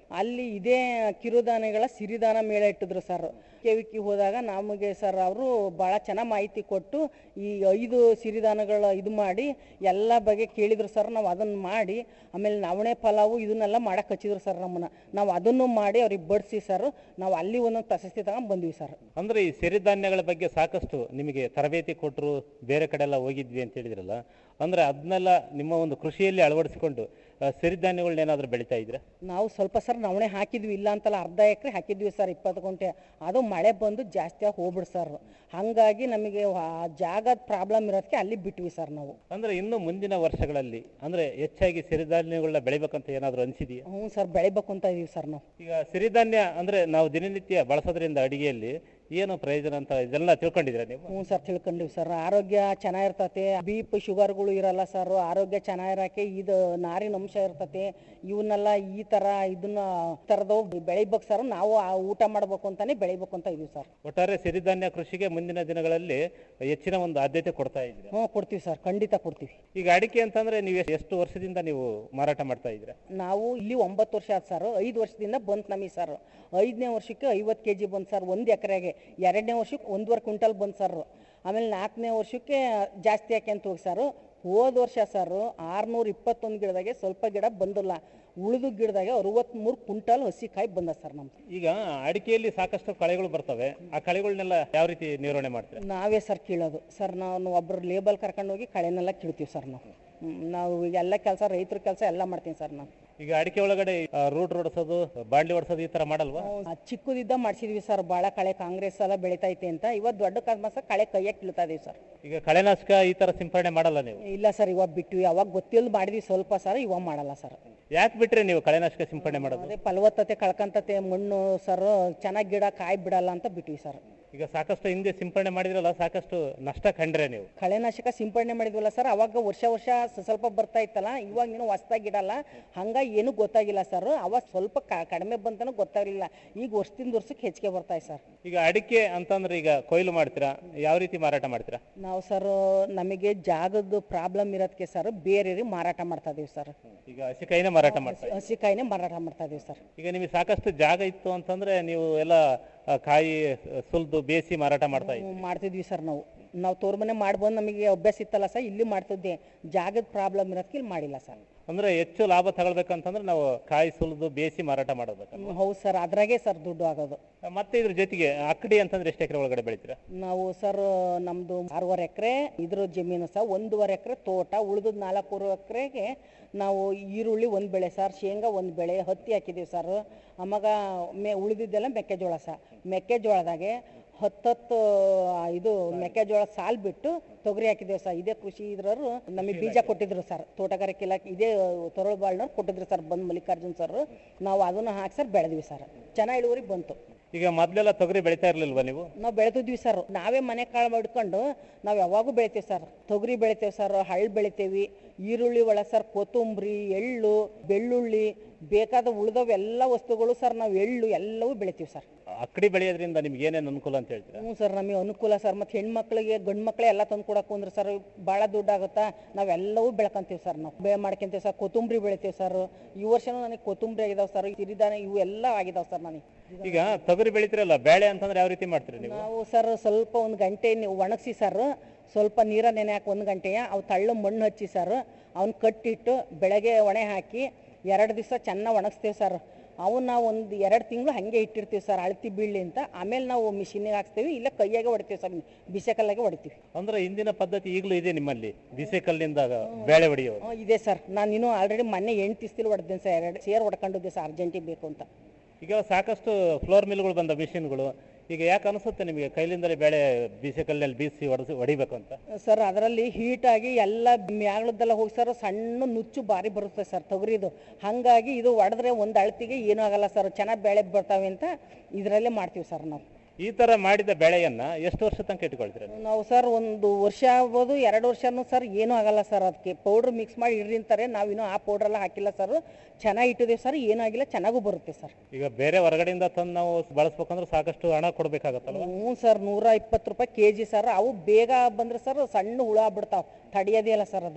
ಅಲ್ಲಿ ಇದೇ ಕಿರುದಾನಿಗಳ ಸಿರಿದಾನ ಮೇಳ ಇಟ್ಟಿದ್ರು ಸರ್ ಕೆವಿಕಿ ಹೋದಾಗ ನಮಗೆ ಸರ್ ಅವರು ಭಾಳ ಚೆನ್ನಾಗಿ ಮಾಹಿತಿ ಕೊಟ್ಟು ಈ ಐದು ಸಿರಿದಾನಗಳ ಇದು ಮಾಡಿ ಎಲ್ಲ ಬಗೆ ಕೇಳಿದ್ರು ಸರ್ ನಾವು ಅದನ್ನು ಮಾಡಿ ಆಮೇಲೆ ನವಣೆ ಪಲಾವು ಇದನ್ನೆಲ್ಲ ಮಾಡಕ್ಕೆ ಹಚ್ಚಿದ್ರು ಸರ್ ನಮ್ಮನ್ನ ನಾವು ಅದನ್ನು ಮಾಡಿ ಅವ್ರಿಗೆ ಬಡಿಸಿ ಸರ್ ನಾವು ಅಲ್ಲಿ ಒಂದೊಂದು ಪ್ರಶಸ್ತಿ ತಗೊಂಡು ಬಂದ್ವಿ ಸರ್ ಅಂದ್ರೆ ಈ ಸಿರಿಧಾನ್ಯಗಳ ಬಗ್ಗೆ ಸಾಕಷ್ಟು ನಿಮಗೆ ತರಬೇತಿ ಕೊಟ್ಟರು ಬೇರೆ ಕಡೆ ಎಲ್ಲ ಹೋಗಿದ್ವಿ ಅಂತ ಹೇಳಿದ್ರಲ್ಲ ಅಂದ್ರೆ ಅದನ್ನೆಲ್ಲ ನಿಮ್ಮ ಒಂದು ಕೃಷಿಯಲ್ಲಿ ಅಳವಡಿಸಿಕೊಂಡು ಆ, ಸಿರಿಧಾನ್ಯಗಳನ್ನ ಏನಾದರೂ ಬೆಳಿತಾ ಇದ್ರೆ ನಾವು ಸ್ವಲ್ಪ ಸರ್ ನವಣೆ ಹಾಕಿದ್ವಿ ಇಲ್ಲ ಅಂತಲ್ಲ ಅರ್ಧ ಎಕರೆ ಹಾಕಿದ್ವಿ ಸರ್ ಇಪ್ಪತ್ತು ಗುಂಟೆ ಅದು ಮಳೆ ಬಂದು ಜಾಸ್ತಿ ಆಗಿ ಹೋಗ್ಬಿಡ್ ಸರ್ ಹಾಗಾಗಿ ನಮಗೆ ಆ ಜಾಗದ ಪ್ರಾಬ್ಲಮ್ ಇರೋದಕ್ಕೆ ಅಲ್ಲಿ ಬಿಟ್ವಿ ಸರ್ ನಾವು ಅಂದ್ರೆ ಇನ್ನು ಮುಂದಿನ ವರ್ಷಗಳಲ್ಲಿ ಅಂದ್ರೆ ಹೆಚ್ಚಾಗಿ ಸಿರಿಧಾನ್ಯಗಳನ್ನ ಬೆಳಿಬೇಕಂತ ಏನಾದರೂ ಅನಿಸಿದೆಯಾ ಹ್ಞೂ ಸರ್ ಬೆಳಿಬೇಕು ಅಂತ ಇದೀವಿ ಸರ್ ನಾವು ಈಗ ಸಿರಿಧಾನ್ಯ ಅಂದ್ರೆ ನಾವು ದಿನನಿತ್ಯ ಬಳಸೋದ್ರಿಂದ ಅಡಿಗೆಯಲ್ಲಿ ಏನು ಪ್ರಯೋಜನ ಅಂತ ಇದೆಲ್ಲ ತಿಳ್ಕೊಂಡಿದ್ದೀರಾ ನೀವು ಹ್ಞೂ ಸರ್ ತಿಳ್ಕೊಂಡಿವಿ ಸರ್ ಆರೋಗ್ಯ ಚೆನ್ನಾಗಿರ್ತತೆ ಬಿ ಪಿ ಶುಗರ್ಗಳು ಇರಲ್ಲ ಸರ್ ಆರೋಗ್ಯ ಚೆನ್ನಾಗಿರಕ್ಕೆ ಇದು ನಾರಿನ ಅಂಶ ಇರ್ತತೆ ಇವನ್ನೆಲ್ಲ ಈ ಥರ ಇದನ್ನ ಥರದವು ಬೆಳಿಬೇಕು ಸರ್ ನಾವು ಆ ಊಟ ಮಾಡಬೇಕು ಅಂತಾನೆ ಬೆಳಿಬೇಕು ಅಂತ ಇದೀವಿ ಸರ್ ಒಟ್ಟಾರೆ ಸಿರಿಧಾನ್ಯ ಕೃಷಿಗೆ ಮುಂದಿನ ದಿನಗಳಲ್ಲಿ ಹೆಚ್ಚಿನ ಒಂದು ಆದ್ಯತೆ ಕೊಡ್ತಾ ಇದ್ದೀರಾ ಹ್ಞೂ ಕೊಡ್ತೀವಿ ಸರ್ ಖಂಡಿತ ಕೊಡ್ತೀವಿ ಈಗ ಅಡಿಕೆ ಅಂತಂದ್ರೆ ನೀವು ಎಷ್ಟು ವರ್ಷದಿಂದ ನೀವು ಮಾರಾಟ ಮಾಡ್ತಾ ಇದ್ದೀರಾ ನಾವು ಇಲ್ಲಿ ಒಂಬತ್ತು ವರ್ಷ ಆಯ್ತು ಸರ್ ಐದು ವರ್ಷದಿಂದ ಬಂತು ನಮಗೆ ಸರ್ ಐದನೇ ವರ್ಷಕ್ಕೆ ಐವತ್ತು ಕೆ ಜಿ ಬಂತು ಸರ್ ಒಂದು ಎಕರೆಗೆ ಎರಡನೇ ವರ್ಷಕ್ಕೆ ಒಂದೂವರೆ ಕ್ವಿಂಟಲ್ ಬಂತು ಸರ್ ಆಮೇಲೆ ನಾಲ್ಕನೇ ವರ್ಷಕ್ಕೆ ಜಾಸ್ತಿ ಯಾಕೆಂತ ಹೋಗಿ ಸರ್ ಹೋದ ವರ್ಷ ಸರ್ ಆರುನೂರ ಇಪ್ಪತ್ತೊಂದು ಗಿಡದಾಗೆ ಸ್ವಲ್ಪ ಗಿಡ ಬಂದಿಲ್ಲ ಉಳಿದು ಗಿಡದಾಗೆ ಅರವತ್ತ್ಮೂರು ಕ್ವಿಂಟಲ್ ಹಸಿಕಾಯಿ ಬಂದ ಸರ್ ನಮ್ದು ಈಗ ಅಡಿಕೆಯಲ್ಲಿ ಸಾಕಷ್ಟು ಕಳೆಗಳು ಬರ್ತವೆ ಆ ಕಳೆಗಳನ್ನೆಲ್ಲ ಯಾವ ರೀತಿ ನಿರ್ವಹಣೆ ಮಾಡ್ತೀರಾ ನಾವೇ ಸರ್ ಕೀಳೋದು ಸರ್ ನಾವು ಒಬ್ಬರು ಲೇಬಲ್ ಕರ್ಕೊಂಡು ಹೋಗಿ ಕಳೆನೆಲ್ಲ ಕೀಳ್ತೀವಿ ಸರ್ ನಾವು ಹ್ಮ್, ನಾವು ಎಲ್ಲ ಕೆಲಸ ರೈತರ ಕೆಲಸ ಎಲ್ಲ ಮಾಡ್ತೀನಿ ಸರ್ ನಾವು ಈಗ ಅಡಿಕೆ ಒಳಗಡೆ ರೂಟ್ ಹೊಡ್ಸೋದು ಬಾಂಡ್ಲಿ ಹೊಡ್ಸೋದು ಈ ತರ ಮಾಡಲ್ವಾ ಆ, ಚಿಕ್ಕದಿದ್ದ ಮಾಡಿಸಿದ್ವಿ ಸರ್ ಭಾಳ ಕಳೆ ಕಾಂಗ್ರೆಸ್ ಎಲ್ಲ ಬೆಳಿತೈತೆ ಅಂತ ಇವತ್ತು ದೊಡ್ಡ ಕಾಸ್ಮಸ ಕಳೆ ಕೈಯಾಗ ಕೀಳ್ತಾ ಇದೀವಿ ಸರ್ ಈಗ ಕಳೆನಾಶಕ ಈ ತರ ಸಿಂಪಡಣೆ ಮಾಡಲ್ಲ ನೀವು ಇಲ್ಲ ಸರ್ ಇವಾಗ ಬಿಟ್ವಿ ಅವಾಗ ಗೊತ್ತಿಲ್ಲ ಮಾಡಿದ್ವಿ ಸ್ವಲ್ಪ ಸರ್ ಇವಾಗ ಮಾಡಲ್ಲ ಸರ್ ಯಾಕೆ ಬಿಟ್ರೆ ನೀವು ಕಳೆನಾಶಕ ಸಿಂಪಡಣೆ ಮಾಡೋದು ಅದೇ ಫಲವತ್ತತೆ ಕಳ್ಕಂತತೆ ಮಣ್ಣು ಸರ್ ಚೆನ್ನಾಗಿ ಗಿಡ ಕಾಯಿ ಬಿಡಲ್ಲ ಅಂತ ಬಿಟ್ವಿ ಸರ್ ಈಗ ಸಾಕಷ್ಟು ಹಿಂದೆ ಸಿಂಪಡಣೆ ಮಾಡಿದ್ರಲ್ಲ ಸಾಕಷ್ಟು ನಷ್ಟ ಕಂಡ್ರೆ ನೀವು ಕಳೆನಾಶಕ ಸಿಂಪಡಣೆ ಮಾಡಿದ್ವಲ್ಲ ಸರ್ ಅವಾಗ ವರ್ಷ ವರ್ಷ ಸ- ಸ್ವಲ್ಪ ಬರ್ತಾ ಇತ್ತಲ್ಲ ಇವಾಗ ಏನು ಹೊಸ್ದಾಗಿ ಇಡಲ್ಲ ಹಂಗಾಗಿ ಏನೂ ಗೊತ್ತಾಗಿಲ್ಲ ಸರ್ ಅವಾಗ ಸ್ವಲ್ಪ ಕ- ಕಡಿಮೆ ಬಂತನೂ ಗೊತ್ತಾಗಲಿಲ್ಲ ಈಗ ವರ್ಷದಿಂದ ವರ್ಷಕ್ಕೆ ಹೆಚ್ಚಿಗೆ ಬರ್ತಾ ಇದೆ ಸರ್ ಈಗ ಅಡಿಕೆ ಅಂತಂದ್ರೆ ಈಗ ಕೊಯ್ಲು ಮಾಡ್ತೀರಾ ಯಾವ ರೀತಿ ಮಾರಾಟ ಮಾಡ್ತೀರಾ ನಾವು ಸರ್ ನಮಗೆ ಜಾಗದ ಪ್ರಾಬ್ಲಮ್ ಇರೋದಕ್ಕೆ ಸರ್ ಬೇರೆ ಮಾರಾಟ ಮಾಡ್ತಾ ಇದೀವಿ ಸರ್ ಈಗ ಹಸಿಕಾಯಿನೇ ಮಾರಾಟ ಮಾಡ್ತೀರಾ ಹಸಿಕಾಯಿನೇ ಮಾರಾಟ ಮಾಡ್ತಾ ಇದೀವಿ ಸರ್ ಈಗ ನಿಮಗೆ ಸಾಕಷ್ಟು ಜಾಗ ಇತ್ತು ಅಂತಂದ್ರೆ ನೀವು ಎಲ್ಲ ಆ, ಕಾಯಿ ಸುಲ್ದು ಬೇಯಿಸಿ ಮಾರಾಟ ಮಾಡ್ತಾ ಇದ್ದೀರಿ ಹ್ಮ್, ಮಾಡ್ತಿದ್ವಿ ಸರ್ ನಾವು ನಾವು ತೋರ್ ಮನೆ ಮಾಡಿ ಬಂದು ನಮಗೆ ಅಭ್ಯಾಸ ಇತ್ತಲ್ಲ ಸರ್ ಇಲ್ಲಿ ಮಾಡ್ತಿದ್ದೆ ಜಾಗದ ಪ್ರಾಬ್ಲಮ್ ಇರೋದಕ್ಕೆ ಇಲ್ಲಿ ಮಾಡಿಲ್ಲ ಸರ್ ಅಂದ್ರೆ ಹೆಚ್ಚು ಲಾಭ ತಗೊಳ್ಬೇಕಂತಂದ್ರೆ ನಾವು ಕಾಯಿ ಸುಲಿದು ಬೇಯಿಸಿ ಮಾರಾಟ ಮಾಡಬೇಕು ಹ್ಮ್, ಹೌದು ಸರ್ ಅದ್ರಾಗೆ ಸರ್ ದುಡ್ಡು ಆಗೋದು ಮತ್ತೆ ಇದ್ರ ಜೊತೆಗೆ ಅಕ್ಕಡಿ ಅಂತಂದ್ರೆ ಎಷ್ಟು ಎಕರೆ ಒಳಗಡೆ ಬೆಳಿತೀರಾ ನಾವು ಸರ್ ನಮ್ಮದು ಆರೂವರೆ ಎಕರೆ ಇದ್ರ ಜಮೀನು ಸರ್ ಒಂದೂವರೆ ಎಕರೆ ತೋಟ ಉಳಿದದ ನಾಲ್ಕೂವರೆ ಎಕರೆಗೆ ನಾವು ಈರುಳ್ಳಿ ಒಂದು ಬೆಳೆ ಸರ್ ಶೇಂಗಾ ಒಂದು ಬೆಳೆ ಹತ್ತಿ ಹಾಕಿದ್ದೀವಿ ಸರ್ ಆವಾಗ ಮೆ ಉಳಿದಿದ್ದೆಲ್ಲ ಮೆಕ್ಕೆಜೋಳ ಸರ್ ಮೆಕ್ಕೆಜೋಳದಾಗೆ ಹತ್ತತ್ತು ಆ, ಇದು ಮೆಕ್ಕೆಜೋಳ ಸಾಲ್ ಬಿಟ್ಟು ತೊಗರಿ ಹಾಕಿದ್ದೇವೆ ಸರ್ ಇದೇ ಕೃಷಿ ಇದ್ರವ್ರು ನಮಗೆ ಬೀಜ ಕೊಟ್ಟಿದ್ರು ಸರ್ ತೋಟಗಾರಿಕೆ ಇಲಾಖೆ ಇದೇ ತೊರಳುಬಾಳ್ನವ್ರು ಕೊಟ್ಟಿದ್ರು ಸರ್ ಬಂದು ಮಲ್ಲಿಕಾರ್ಜುನ್ ಸರ್ ನಾವು ಅದನ್ನು ಹಾಕಿ ಸರ್ ಬೆಳೆದ್ವಿ ಸರ್ ಚೆನ್ನಾಗಿ ಇಳುವರಿ ಬಂತು ಈಗ ಮೊದ್ಲೆಲ್ಲ ತೊಗರಿ ಬೆಳಿತಾ ಇರ್ಲಿಲ್ವಾ ನೀವು ನಾವು ಬೆಳೆತಿದ್ವಿ ಸರ್ ನಾವೇ ಮನೆ ಕಾಳು ಮಾಡ್ಕೊಂಡು ನಾವು ಯಾವಾಗೂ ಬೆಳಿತೀವಿ ಸರ್ ತೊಗರಿ ಬೆಳಿತೇವೆ ಸರ್ ಹಳ್ಳು ಬೆಳಿತೇವಿ ಈರುಳ್ಳಿ ಒಳಗೆ ಸರ್ ಕೊತ್ತಂಬರಿ ಎಳ್ಳು ಬೆಳ್ಳುಳ್ಳಿ ಬೇಕಾದ ಉಳಿದವು ಎಲ್ಲ ವಸ್ತುಗಳು ಸರ್ ನಾವು ಎಳ್ಳು ಎಲ್ಲವೂ ಬೆಳಿತೀವಿ ಸರ್ ಅಕ್ಕಡಿ ಬೆಳೆಯೋದ್ರಿಂದ ನಿಮ್ಗೆ ಏನೇನು ಅನುಕೂಲ ಅಂತ ಹೇಳ್ತೀರಾ ಹ್ಞೂ ಸರ್ ನಮಗೆ ಅನುಕೂಲ ಸರ್ ಮತ್ತು ಹೆಣ್ಮಕ್ಳಿಗೆ ಗಂಡು ಮಕ್ಕಳೇ ಎಲ್ಲ ತಂದು ಕೊಡಕ್ಕೆ ಅಂದ್ರೆ ಸರ್ ಭಾಳ ದುಡ್ಡು ಆಗುತ್ತಾ ನಾವೆಲ್ಲವೂ ಬೆಳ್ಕೊಂತೀವಿ ಸರ್ ನಾವು ಬೇ ಮಾಡ್ಕೊಂತೀವಿ ಸರ್ ಕೊತ್ತಂಬರಿ ಬೆಳಿತೀವಿ ಸರ್ ಈ ವರ್ಷನೂ ನನಗೆ ಕೊತ್ತಂಬರಿ ಆಗಿದಾವೆ ಸರ್ ಸಿರಿಧಾನ ಇವು ಎಲ್ಲ ಆಗಿದಾವೆ ಸರ್ ನನಗೆ ಈಗ ತೊಗರಿ ಬೆಳಿತೀರಲ್ಲ ಬೇಳೆ ಅಂತಂದ್ರೆ ಯಾವ ರೀತಿ ಮಾಡ್ತೀರಿ ನೀವು ನಾವು ಸರ್ ಸ್ವಲ್ಪ ಒಂದು ಗಂಟೆ ನೀವು ಒಣಗಿಸಿ ಸರ್ ಸ್ವಲ್ಪ ನೀರ ನೆನೆ ಹಾಕಿ ಒಂದು ಗಂಟೆಯ ಅವು ತಳ್ಳು ಮಣ್ಣು ಹಚ್ಚಿ ಸರ್ ಅವ್ನ ಕಟ್ಟಿಟ್ಟು ಬೆಳಗ್ಗೆ ಒಣೆ ಹಾಕಿ ಎರಡು ದಿವಸ ಚೆನ್ನಾಗಿ ಒಣಗಿಸ್ತೀವಿ ಸರ್ ಅವನ್ನ ಒಂದು ಎರಡು ತಿಂಗಳು ಹಾಗೆ ಇಟ್ಟಿರ್ತೀವಿ ಸರ್ ಅಳತಿ ಬೀಳಲಿ ಅಂತ ಆಮೇಲೆ ನಾವು ಮಿಷಿನಿಗೆ ಹಾಕ್ಸ್ತೀವಿ ಇಲ್ಲ ಕೈಯಾಗೆ ಹೊಡಿತೀವಿ ಸರ್ ಬಿಸಿ ಕಲ್ಲಾಗೆ ಹೊಡಿತೀವಿ ಅಂದ್ರೆ ಹಿಂದಿನ ಪದ್ಧತಿ ಈಗಲೂ ಇದೆ ನಿಮ್ಮಲ್ಲಿ ಬಿಸಿ ಕಲ್ಲಿಂದ ಬೇಳೆ ಹೊಡೆಯೋದು ಹ್ಮ್, ಇದೆ ಸರ್ ನಾನು ಇನ್ನೂ ಆಲ್ರೆಡಿ ಮೊನ್ನೆ ಎಂಟು ತಿಸ್ತಿಲ್ ಹೊಡೆದೇನೆ ಸರ್ ಎರಡು ಸೇರ್ ಹೊಡ್ಕೊಂಡಿದ್ದೆ ಸರ್ ಅರ್ಜೆಂಟಿಗೆ ಬೇಕು ಅಂತ ಈಗ ಸಾಕಷ್ಟು ಫ್ಲೋರ್ ಮಿಲ್ಗಳು ಬಂದ ಮಿಷಿನ್ಗಳು ಈಗ ಯಾಕೆ ಅನಿಸುತ್ತೆ ನಿಮಗೆ ಕೈಲಿಂದಲೇ ಬೇಳೆ ಬೀಸೆ ಕಲ್ಲಿನಲ್ಲಿ ಬೀಸಿ ಹೊಡೆಸಿ ಹೊಡಿಬೇಕು ಅಂತ ಸರ್ ಅದರಲ್ಲಿ ಹೀಟಾಗಿ ಎಲ್ಲ ಮ್ಯಾಗಳದ್ದೆಲ್ಲ ಹೋಗಿ ಸರ್ ಸಣ್ಣ ನುಚ್ಚು ಭಾರಿ ಬರುತ್ತೆ ಸರ್ ತೊಗರಿದು ಹಾಗಾಗಿ ಇದು ಹೊಡೆದ್ರೆ ಒಂದು ಅಳತಿಗೆ ಏನೂ ಆಗಲ್ಲ ಸರ್ ಚೆನ್ನಾಗಿ ಬೆಳೆ ಬರ್ತಾವೆ ಅಂತ ಇದರಲ್ಲೇ ಮಾಡ್ತೀವಿ ಸರ್ ನಾವು ಈ ತರ ಮಾಡಿದ ಬೆಳೆಯನ್ನ ಎಷ್ಟು ವರ್ಷ ತನಕ ಇಟ್ಕೊಳ್ತೀರಾ ನೀವು? ನಾವು ಸರ್ ಒಂದು ವರ್ಷ ಆಗ್ಬೋದು ಎರಡು ವರ್ಷನೂ ಸರ್ ಏನೂ ಆಗಲ್ಲ ಸರ್ ಅದಕ್ಕೆ ಪೌಡ್ರ್ ಮಿಕ್ಸ್ ಮಾಡಿ ಇಡ್ರಿಂತಾರೆ ನಾವಿನ್ನೂ ಆ ಪೌಡ್ರೆಲ್ಲ ಹಾಕಿಲ್ಲ ಸರ್ ಚೆನ್ನಾಗಿ ಇಟ್ಟಿದ್ದೀವಿ ಸರ್ ಏನಾಗಿಲ್ಲ ಚೆನ್ನಾಗೂ ಬರುತ್ತೆ ಸರ್ ಈಗ ಬೇರೆ ಹೊರಗಡೆಯಿಂದ ತಂದು ನಾವು ಬಳಸ್ಬೇಕಂದ್ರೆ ಸಾಕಷ್ಟು ಹಣ ಕೊಡ್ಬೇಕಾಗತ್ತಲ್ವ ಹ್ಞೂ ಸರ್ ನೂರ ಇಪ್ಪತ್ತು ರೂಪಾಯಿ ಕೆ ಜಿ ಸರ್ ಅವು ಬೇಗ ಬಂದ್ರೆ ಸರ್ ಸಣ್ಣ ಹುಳ ಬಿಡ್ತಾವೆ ತಡಿಯೋದೇ ಇಲ್ಲ ಸರ್ ಅದಾವು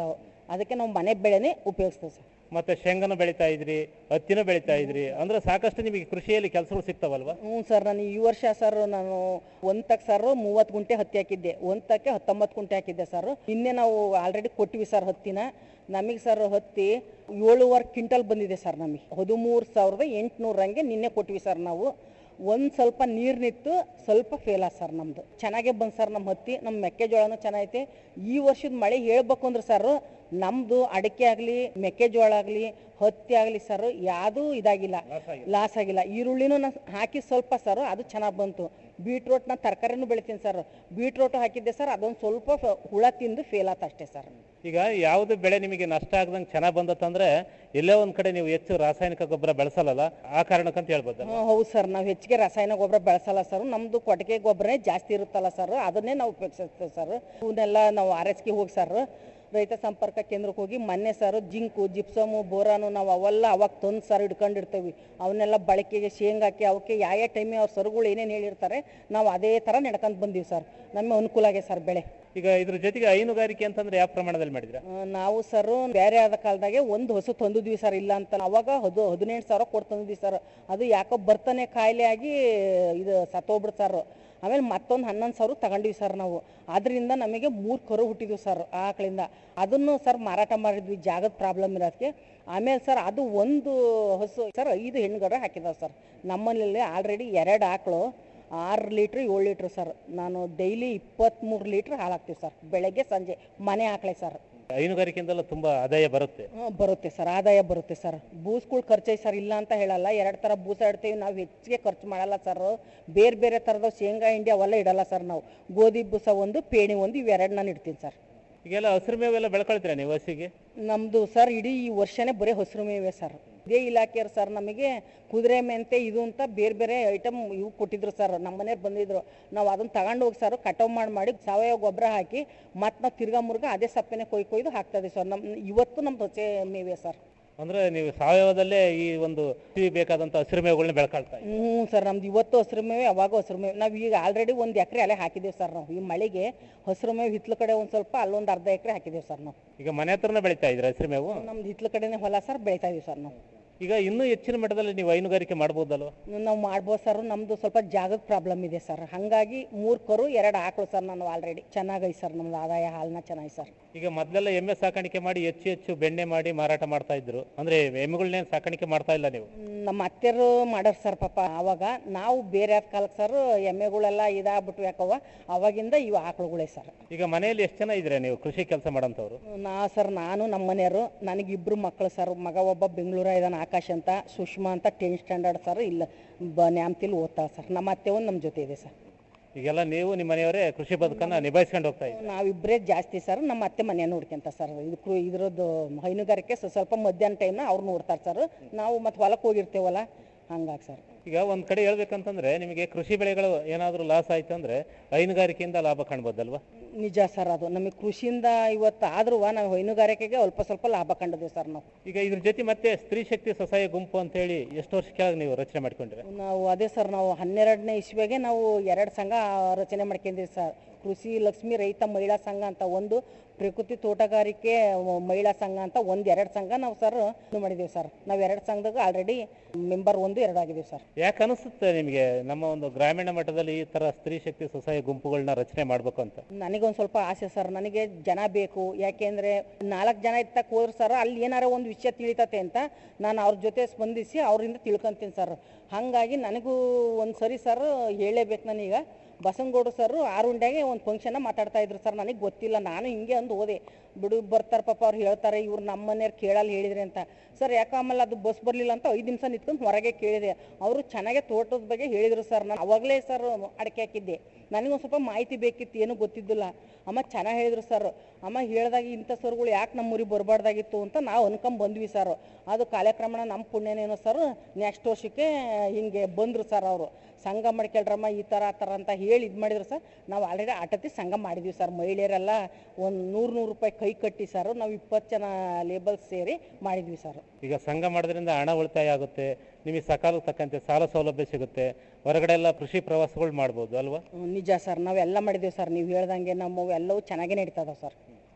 ಅದಕ್ಕೆ ನಾವು ಮನೆ ಬೆಳೆನೇ ಉಪಯೋಗಿಸ್ತೇವೆ ಸರ್ ಮತ್ತೆ ಶೇಂಗಾನು ಬೆಳಿತಾ ಇದ್ರಿ ಹತ್ತಿನೂ ಬೆಳಿತಾ ಇದ್ರಿ ಅಂದ್ರೆ ಸಾಕಷ್ಟು ನಿಮಗೆ ಕೃಷಿಯಲ್ಲಿ ಕೆಲಸಗಳು ಸಿಗ್ತಾವಲ್ವಾ ಹ್ಞೂ ಸರ್ ನಾನು ಈ ವರ್ಷ ಸರ್ ನಾನು ಒಂದು ತಕ್ಕ ಸರ್ ಮೂವತ್ತು ಗುಂಟೆ ಹತ್ತಿ ಹಾಕಿದ್ದೆ ಒಂದು ತಕ್ಕೆ ಹತ್ತೊಂಬತ್ತು ಗುಂಟೆ ಹಾಕಿದ್ದೆ ಸರ್ ನಿನ್ನೆ ನಾವು ಆಲ್ರೆಡಿ ಕೊಟ್ವಿ ಸರ್ ಹತ್ತಿನ ನಮಗೆ ಸರ್ ಹತ್ತಿ ಏಳುವರೆ ಕ್ವಿಂಟಲ್ ಬಂದಿದೆ ಸರ್ ನಮಗೆ ಹದಿಮೂರು ಸಾವಿರದ ಎಂಟುನೂರಂಗೆ ನಿನ್ನೆ ಕೊಟ್ವಿ ಸರ್ ನಾವು ಒಂದು ಸ್ವಲ್ಪ ನೀರು ನಿಂತು ಸ್ವಲ್ಪ ಫೇಲ್ ಆದ ಸರ್ ನಮ್ಮದು ಚೆನ್ನಾಗೇ ಬಂದು ಸರ್ ನಮ್ಮ ಹತ್ತಿ ನಮ್ಮ ಮೆಕ್ಕೆಜೋಳನೂ ಚೆನ್ನಾಗೈತೆ ಈ ವರ್ಷದ ಮಳೆ ಹೇಳ್ಬೇಕು ಅಂದ್ರೆ ಸರ್ ನಮ್ಮದು ಅಡಿಕೆ ಆಗಲಿ ಮೆಕ್ಕೆಜೋಳ ಆಗಲಿ ಹತ್ತಿ ಆಗಲಿ ಸರ್ ಯಾವುದೂ ಇದಾಗಿಲ್ಲ ಲಾಸ್ ಆಗಿಲ್ಲ ಈರುಳ್ಳಿನೂ ನಾ ಹಾಕಿ ಸ್ವಲ್ಪ ಸರ್ ಅದು ಚೆನ್ನಾಗಿ ಬಂತು ಬೀಟ್ರೋಟ್ ನಾ ತರಕಾರಿನೂ ಬೆಳಿತೀನಿ ಸರ್ ಬೀಟ್ರೋಟ್ ಹಾಕಿದ್ದೆ ಸರ್ ಅದೊಂದು ಸ್ವಲ್ಪ ಫ- ಹುಳ ತಿಂದು ಫೇಲ್ ಆತ ಅಷ್ಟೇ ಸರ್ ಈಗ ಯಾವುದು ಬೆಳೆ ನಿಮಗೆ ನಷ್ಟ ಆಗದಂಗೆ ಚೆನ್ನಾಗಿ ಬಂದತ್ತಂದ್ರೆ ಎಲ್ಲೇ ಒಂದ್ ಕಡೆ ನೀವು ಹೆಚ್ಚು ರಾಸಾಯನಿಕ ಗೊಬ್ಬರ ಬೆಳೆಸಲ್ಲ ಆ ಕಾರಣಕ್ಕಂತ ಹೇಳ್ಬೋದಲ್ಲ ಹ್ಮ್, ಹೌದು ಸರ್ ನಾವು ಹೆಚ್ಚಿಗೆ ರಾಸಾಯನಿಕ ಗೊಬ್ಬರ ಬೆಳೆಸಲ್ಲ ಸರ್ ನಮ್ಮದು ಕೊಟ್ಟಿಗೆ ಗೊಬ್ಬರನೇ ಜಾಸ್ತಿ ಇರುತ್ತಲ್ಲ ಸರ್ ಅದನ್ನೇ ನಾವು ಉಪಯೋಗಿಸ್ತೇವೆ ಸರ್ ಇವನ್ನೆಲ್ಲ ನಾವು ಆರ್ ಎಸ್ ಗೆ ಹೋಗಿ ಸರ್ ರೈತ ಸಂಪರ್ಕ ಕೇಂದ್ರಕ್ಕೆ ಹೋಗಿ ಮೊನ್ನೆ ಸರ್ ಜಿಂಕು ಜಿಪ್ಸಮು ಬೋರಾನು ನಾವು ಅವೆಲ್ಲ ಅವಾಗ ತಂದು ಸರ್ ಹಿಡ್ಕೊಂಡಿರ್ತೀವಿ ಅವನ್ನೆಲ್ಲ ಬಳಕೆಗೆ ಶೇಂಗಾಕಿ ಅವಕ್ಕೆ ಯಾವ ಯಾವ ಟೈಮಿಗೆ ಅವ್ರ ಸರುಗಳು ಏನೇನು ಹೇಳಿರ್ತಾರೆ ನಾವು ಅದೇ ಥರ ನಡ್ಕೊಂಡ್ ಬಂದೀವಿ ಸರ್ ನಮಗೆ ಅನುಕೂಲ ಆಗಿದೆ ಸರ್ ಬೆಳೆ ಈಗ ಇದ್ರ ಜೊತೆಗೆ ಹೈನುಗಾರಿಕೆ ಅಂತಂದ್ರೆ ಯಾವ ಪ್ರಮಾಣದಲ್ಲಿ ಮಾಡಿದ್ರ ಆ, ನಾವು ಸರ್ ಬೇರೆ ಆದ ಕಾಲದಾಗೆ ಒಂದು ಹಸು ತಂದಿದ್ವಿ ಸರ್ ಇಲ್ಲ ಅಂತ ಅವಾಗ ಹದು ಹದಿನೆಂಟು ಸಾವಿರ ಕೊಟ್ಟು ತಂದಿದ್ವಿ ಸರ್ ಅದು ಯಾಕೋ ಬರ್ತಾನೆ ಕಾಯಿಲೆ ಆಗಿ ಇದು ಸತ್ತೋಗ್ಬಿಡ್ತು ಸರ್ ಆಮೇಲೆ ಮತ್ತೊಂದು ಹನ್ನೊಂದು ಸಾವಿರ ತಗೊಂಡ್ವಿ ಸರ್ ನಾವು ಅದರಿಂದ ನಮಗೆ ಮೂರು ಕರು ಹುಟ್ಟಿದ್ವು ಸರ್ ಆಕಳಿಂದ ಅದನ್ನು ಸರ್ ಮಾರಾಟ ಮಾಡಿದ್ವಿ ಜಾಗದ ಪ್ರಾಬ್ಲಮ್ ಇರೋದಕ್ಕೆ ಆಮೇಲೆ ಸರ್ ಅದು ಒಂದು ಹಸು ಸರ್ ಐದು ಹೆಣ್ಣುಗರ ಹಾಕಿದಾವೆ ಸರ್ ನಮ್ಮನೇಲಿ ಆಲ್ರೆಡಿ ಎರಡು ಆಕಳು ಆರು ಲೀಟ್ರ್ ಏಳು ಲೀಟ್ರ್ ಸರ್ ನಾನು ಡೈಲಿ ಇಪ್ಪತ್ತ್ಮೂರು ಲೀಟ್ರ್ ಹಾಲು ಹಾಕ್ತೀವಿ ಸರ್ ಬೆಳಗ್ಗೆ ಸಂಜೆ ಮನೆ ಆಕಳೆ ಸರ್ ಹೈನುಗಾರಿಕೆಯಿಂದಲೂ ತುಂಬಾ ಆದಾಯ ಬರುತ್ತೆ ಹ್ಮ್, ಬರುತ್ತೆ ಸರ್ ಆದಾಯ ಬರುತ್ತೆ ಸರ್ ಬೂಸ್ಗಳು ಖರ್ಚೈ ಸರ್ ಇಲ್ಲ ಅಂತ ಹೇಳಲ್ಲ ಎರಡು ಥರ ಬೂಸ ಇಡ್ತೀವಿ ನಾವು ಹೆಚ್ಚಿಗೆ ಖರ್ಚು ಮಾಡಲ್ಲ ಸರ್ ಬೇರೆ ಬೇರೆ ಥರದ ಶೇಂಗಾ ಹಿಂಡಿ ಅವೆಲ್ಲ ಇಡಲ್ಲ ಸರ್ ನಾವು ಗೋಧಿ ಬೂಸ ಒಂದು ಪೇಣಿ ಒಂದು ಇವೆರಡು ನಾನು ಇಡ್ತೀನಿ ಸರ್ ಈಗೆಲ್ಲ ಹಸಿರು ಮೇವೆಲ್ಲ ಬೆಳ್ಕೊಳ್ತೀರಾ ನೀವು ಹಸಿಗೆ ನಮ್ಮದು ಸರ್ ಇಡೀ ಈ ವರ್ಷನೇ ಬರೀ ಹಸಿರು ಮೇವೆ ಸರ್ ಇದೇ ಇಲಾಖೆಯವ್ರು ಸರ್ ನಮಗೆ ಕುದುರೆ ಮೆಂತೆ ಇದು ಅಂತ ಬೇರೆ ಬೇರೆ ಐಟಮ್ ಇವು ಕೊಟ್ಟಿದ್ರು ಸರ್ ನಮ್ಮ ಮನೆಯವ್ರು ಬಂದಿದ್ರು ನಾವು ಅದನ್ನ ತಗೊಂಡು ಹೋಗಿ ಸರ್ ಕಟಾವು ಮಾಡಿ ಮಾಡಿ ಸಾವಯವ ಗೊಬ್ಬರ ಹಾಕಿ ಮತ್ತೆ ನಾವು ತಿರ್ಗಾ ಮುರ್ಗ ಅದೇ ಸಪ್ಪೆನೆ ಕೊಯ್ ಕೊಯ್ದು ಹಾಕ್ತಾ ಇದೀವಿ ಸರ್ ನಮ್ಮ ಇವತ್ತು ನಮ್ದು ಹಸೆ ಮೇವೆ ಸರ್ ಅಂದ್ರೆ ನೀವು ಸಾವಯವದಲ್ಲೇ ಈ ಒಂದು ಕೃಷಿ ಬೇಕಾದಂತ ಹಸಿರು ಮೇವುಗಳನ್ನ ಬೆಳ್ಕೊಳ್ತಾ ಇದ್ದೀರಿ. ಹ್ಞೂ ಸರ್ ನಮ್ದು ಇವತ್ತು ಹಸಿರು ಮೇವೆ ಅವಾಗ ಹಸಿರು ಮೇವೆ ನಾವು ಈಗ ಆಲ್ರೆಡಿ ಒಂದು ಎಕರೆ ಅಲ್ಲೇ ಹಾಕಿದ್ದೀವಿ ಸರ್ ನಾವು ಈ ಮಳೆಗೆ ಹಸಿರು ಮೇವು ಹಿತ್ಲ ಕಡೆ ಒಂದು ಸ್ವಲ್ಪ ಅಲ್ಲೊಂದು ಅರ್ಧ ಎಕರೆ ಹಾಕಿದ್ದೀವಿ ಸರ್ ನಾವು ಈಗ ಮನೆ ಹತ್ರನೇ ಬೆಳಿತಾ ಇದ್ರ ಹಸಿರು ಮೇವು ನಮ್ದು ಹಿತ್ಲ ಕಡೆನೇ ಹೊಲ ಸರ್ ಬೆಳಿತಾ ಇದೀವಿ ಸರ್ ನಾವು ಈಗ ಇನ್ನೂ ಹೆಚ್ಚಿನ ಮಟ್ಟದಲ್ಲಿ ನೀವು ಹೈನುಗಾರಿಕೆ ಮಾಡ್ಬೋದಲ್ವಾ ನಾವು ಮಾಡ್ಬೋದು ಸರ್ ನಮ್ಮದು ಸ್ವಲ್ಪ ಜಾಗದ ಪ್ರಾಬ್ಲಮ್ ಇದೆ ಸರ್ ಹಾಗಾಗಿ ಮೂರು ಕರು ಎರಡು ಆಕಳು ಸರ್ ನಾನು ಆಲ್ರೆಡಿ ಚೆನ್ನಾಗೈತೆ ಸರ್ ನಮ್ದು ಆದಾಯ ಹಾಲನ್ನ ಚೆನ್ನಾಗಿ ಸರ್ ಈಗ ಮೊದಲೆಲ್ಲ ಎಮ್ಮೆ ಸಾಕಾಣಿಕೆ ಮಾಡಿ ಹೆಚ್ಚು ಹೆಚ್ಚು ಬೆಣ್ಣೆ ಮಾಡಿ ಮಾರಾಟ ಮಾಡ್ತಾ ಇದ್ರು ಅಂದ್ರೆ ಎಮ್ಮೆಗಳನ್ನೇನು ಸಾಕಾಣಿಕೆ ಮಾಡ್ತಾ ಇಲ್ಲ ನೀವು ನಮ್ಮ ಅತ್ತೆರು ಮಾಡೋರು ಸರ್ ಪಾಪ ಆವಾಗ ನಾವು ಬೇರೆ ಆದ ಕಾಲಕ್ಕೆ ಸರ್ ಎಮ್ಮೆಗಳೆಲ್ಲ ಇದಾಗ್ಬಿಟ್ಟು ಯಾಕವ್ವ ಅವಾಗಿಂದ ಇವು ಆಕಳುಗಳೇ ಸರ್ ಈಗ ಮನೆಯಲ್ಲಿ ಎಷ್ಟು ಜನ ಇದ್ರೆ ನೀವು ಕೃಷಿ ಕೆಲಸ ಮಾಡೋಂಥವ್ರು ನಾ ಸರ್ ನಾನು ನಮ್ಮ ಮನೆಯವರು ನನಗಿಬ್ರು ಮಕ್ಕಳು ಸರ್ ಮಗ ಒಬ್ಬ ಬೆಂಗಳೂರ ಇದ್ದಾನೆ ಆಕಾಶ್ ಅಂತ ಸುಷ್ಮಾ ಅಂತ ಟೆಂತ್ ಸ್ಟ್ಯಾಂಡರ್ಡ್ ಸರ್ ಇಲ್ಲ ಬ ನ್ಯಾಮ್ತಿಲ್ ಓದ್ತಾಳೆ ಸರ್ ನಮ್ಮ ಅತ್ತೆ ಒಂದು ನಮ್ಮ ಜೊತೆ ಇದೆ ಸರ್ ಈಗೆಲ್ಲ ನೀವು ನಿಮ್ಮ ಮನೆಯವರೇ ಕೃಷಿ ಬದುಕನ್ನ ನಿಭಾಯಿಸ್ಕೊಂಡು ಹೋಗ್ತಾ ಇದ್ದೀರಿ ನಾವಿಬ್ಬರೇ ಜಾಸ್ತಿ ಸರ್ ನಮ್ಮ ಅತ್ತೆ ಮನೆ ನೋಡ್ಕೊಂತ ಸರ್ ಇದು ಕೃ- ಇದ್ರದ್ದು ಹೈನುಗಾರಿಕೆ ಸ- ಸ್ವಲ್ಪ ಮಧ್ಯಾಹ್ನ ಟೈಮ್ನ ಅವ್ರು ನೋಡ್ತಾರೆ ಸರ್ ನಾವು ಮತ್ತೆ ಹೊಲಕ್ಕೆ ಹೋಗಿರ್ತೇವಲ್ಲ ಹಂಗಾಗಿ ಸರ್ ಈಗ ಒಂದ್ ಕಡೆ ಹೇಳ್ಬೇಕಂತಂದ್ರೆ ನಿಮಗೆ ಕೃಷಿ ಬೆಳೆಗಳು ಏನಾದ್ರೂ ಲಾಸ್ ಆಯ್ತು ಅಂದ್ರೆ ಹೈನುಗಾರಿಕೆಯಿಂದ ಲಾಭ ಕಾಣ್ಬೋದಲ್ವಾ ನಿಜ ಸರ್ ಅದು ನಮಗೆ ಕೃಷಿಯಿಂದ ಇವತ್ತು ಆದ್ರೂ ನಾವು ಹೈನುಗಾರಿಕೆಗೆ ಅಲ್ಪ ಸ್ವಲ್ಪ ಲಾಭ ಕಂಡಿದ್ದೀವಿ ಸರ್ ನಾವು ಈಗ ಇದ್ರ ಜೊತೆ ಮತ್ತೆ ಸ್ತ್ರೀ ಶಕ್ತಿ ಸ್ವಸಹಾಯ ಗುಂಪು ಅಂತ ಹೇಳಿ ಎಷ್ಟು ವರ್ಷ ಕೆಳಗೆ ನೀವು ರಚನೆ ಮಾಡ್ಕೊಂಡ್ರೆ ನಾವು ಅದೇ ಸರ್ ನಾವು ಹನ್ನೆರಡನೇ ಇಸ್ವಿಗೆ ನಾವು ಎರಡು ಸಂಘ ರಚನೆ ಮಾಡ್ಕೊಂಡಿದ್ದೀವಿ ಸರ್ ಕೃಷಿ ಲಕ್ಷ್ಮಿ ರೈತ ಮಹಿಳಾ ಸಂಘ ಅಂತ ಒಂದು ಪ್ರಕೃತಿ ತೋಟಗಾರಿಕೆ ಮಹಿಳಾ ಸಂಘ ಅಂತ ಒಂದು ಎರಡು ಸಂಘ ನಾವು ಸರ್ ಇದು ಮಾಡಿದ್ದೀವಿ ಸರ್ ನಾವು ಎರಡು ಸಂಘದಾಗ ಆಲ್ರೆಡಿ ಮೆಂಬರ್ ಒಂದು ಎರಡು ಆಗಿದ್ದೀವಿ ಸರ್ ಯಾಕೆ ಅನಿಸುತ್ತೆ ನಿಮಗೆ ನಮ್ಮ ಒಂದು ಗ್ರಾಮೀಣ ಮಟ್ಟದಲ್ಲಿ ಈ ತರ ಸ್ತ್ರೀ ಶಕ್ತಿ ಸ್ವಸಹಾಯ ಗುಂಪುಗಳನ್ನ ರಚನೆ ಮಾಡ್ಬೇಕು ಅಂತ ನನಗೊಂದು ಸ್ವಲ್ಪ ಆಸೆ ಸರ್ ನನಗೆ ಜನ ಬೇಕು ಯಾಕೆಂದ್ರೆ ನಾಲ್ಕು ಜನ ಇತ್ತಕ್ಕೆ ಹೋದ್ರೆ ಸರ್ ಅಲ್ಲಿ ಏನಾರ ಒಂದು ವಿಷಯ ತಿಳಿತತೆ ಅಂತ ನಾನು ಅವ್ರ ಜೊತೆ ಸ್ಪಂದಿಸಿ ಅವರಿಂದ ತಿಳ್ಕೊಂತೀನಿ ಸರ್ ಹಾಗಾಗಿ ನನಗೂ ಒಂದು ಸರಿ ಸರ್ ಹೇಳಲೇಬೇಕು ನಾನೀಗ ಬಸನಗೌಡ್ರು ಸರ್ ಆರುಂಡ್ಯಾಗೆ ಒಂದು ಫಂಕ್ಷನ್ನ ಮಾತಾಡ್ತಾ ಇದ್ರು ಸರ್ ನನಗೆ ಗೊತ್ತಿಲ್ಲ ನಾನು ಹಿಂಗೆ ಅಂದು ಹೋದೆ ಬಿಡು ಬರ್ತಾರೆ ಪಾಪ ಅವ್ರು ಹೇಳ್ತಾರೆ ಇವ್ರು ನಮ್ಮ ಮನೆಯವ್ರು ಕೇಳಲ್ಲ ಹೇಳಿದ್ರಿ ಅಂತ ಸರ್ ಯಾಕೆ ಆಮೇಲೆ ಅದು ಬಸ್ ಬರಲಿಲ್ಲ ಅಂತ ಐದು ನಿಮಿಷ ನಿಂತ್ಕೊಂಡು ಹೊರಗೆ ಕೇಳಿದೆ ಅವರು ಚೆನ್ನಾಗೆ ತೋಟದ ಬಗ್ಗೆ ಹೇಳಿದರು ಸರ್ ನಾನು ಅವಾಗಲೇ ಸರ್ ಅಡಿಕೆ ಹಾಕಿದ್ದೆ ನನಗೊಂದು ಸ್ವಲ್ಪ ಮಾಹಿತಿ ಬೇಕಿತ್ತು ಏನೂ ಗೊತ್ತಿದ್ದಿಲ್ಲ ಅಮ್ಮ ಚೆನ್ನಾಗಿ ಹೇಳಿದ್ರು ಸರ್ ಅಮ್ಮ ಹೇಳ್ದಾಗ ಇಂಥ ಸರ್ಗಳು ಯಾಕೆ ನಮ್ಮ ಊರಿಗೆ ಬರಬಾರ್ದಾಗಿತ್ತು ಅಂತ ನಾವು ಅನ್ಕೊಂಡ್ ಬಂದ್ವಿ ಸರ್ ಅದು ಕಾರ್ಯಕ್ರಮನ ನಮ್ಮ ಪುಣ್ಯನೇನೋ ಸರ್ ನೆಕ್ಸ್ಟ್ ವರ್ಷಕ್ಕೆ ಹಿಂಗೆ ಬಂದರು ಸರ್ ಅವರು ಸಂಘ ಮಾಡ್ಕೊಳ್ರಮ್ಮ ಈ ಥರ ಆ ಥರ ಅಂತ ಹೇಳಿ ಇದು ಮಾಡಿದ್ರು ಸರ್ ನಾವು ಆಲ್ರೆಡಿ ಆಟತಿ ಸಂಘ ಮಾಡಿದ್ವಿ ಸರ್ ಮಹಿಳೆಯರೆಲ್ಲ ಒಂದು ನೂರು ನೂರು ರೂಪಾಯಿ ಕೈ ಕಟ್ಟಿ ಸರ್ ನಾವು ಇಪ್ಪತ್ತು ಜನ ಲೇಬಲ್ಸ್ ಸೇರಿ ಮಾಡಿದ್ವಿ ಸರ್ ಈಗ ಸಂಘ ಮಾಡೋದ್ರಿಂದ ಹಣ ಉಳಿತಾಯ ಆಗುತ್ತೆ ನಿಮಗೆ ಸಕಾಲಕ್ಕೆ ತಕ್ಕಂತೆ ಸಾಲ ಸೌಲಭ್ಯ ಸಿಗುತ್ತೆ ಹೊರಗಡೆ ಎಲ್ಲ ಕೃಷಿ ಪ್ರವಾಸಗಳು ಮಾಡ್ಬೋದು ಅಲ್ವಾ ಹ್ಮ್, ನಿಜ ಸರ್ ನಾವೆಲ್ಲ ಮಾಡಿದ್ದೀವಿ ಸರ್ ನೀವು ಹೇಳ್ದಂಗೆ ನಮ್ಮ ಎಲ್ಲವೂ ಚೆನ್ನಾಗೇ ನಡೀತದ ಸರ್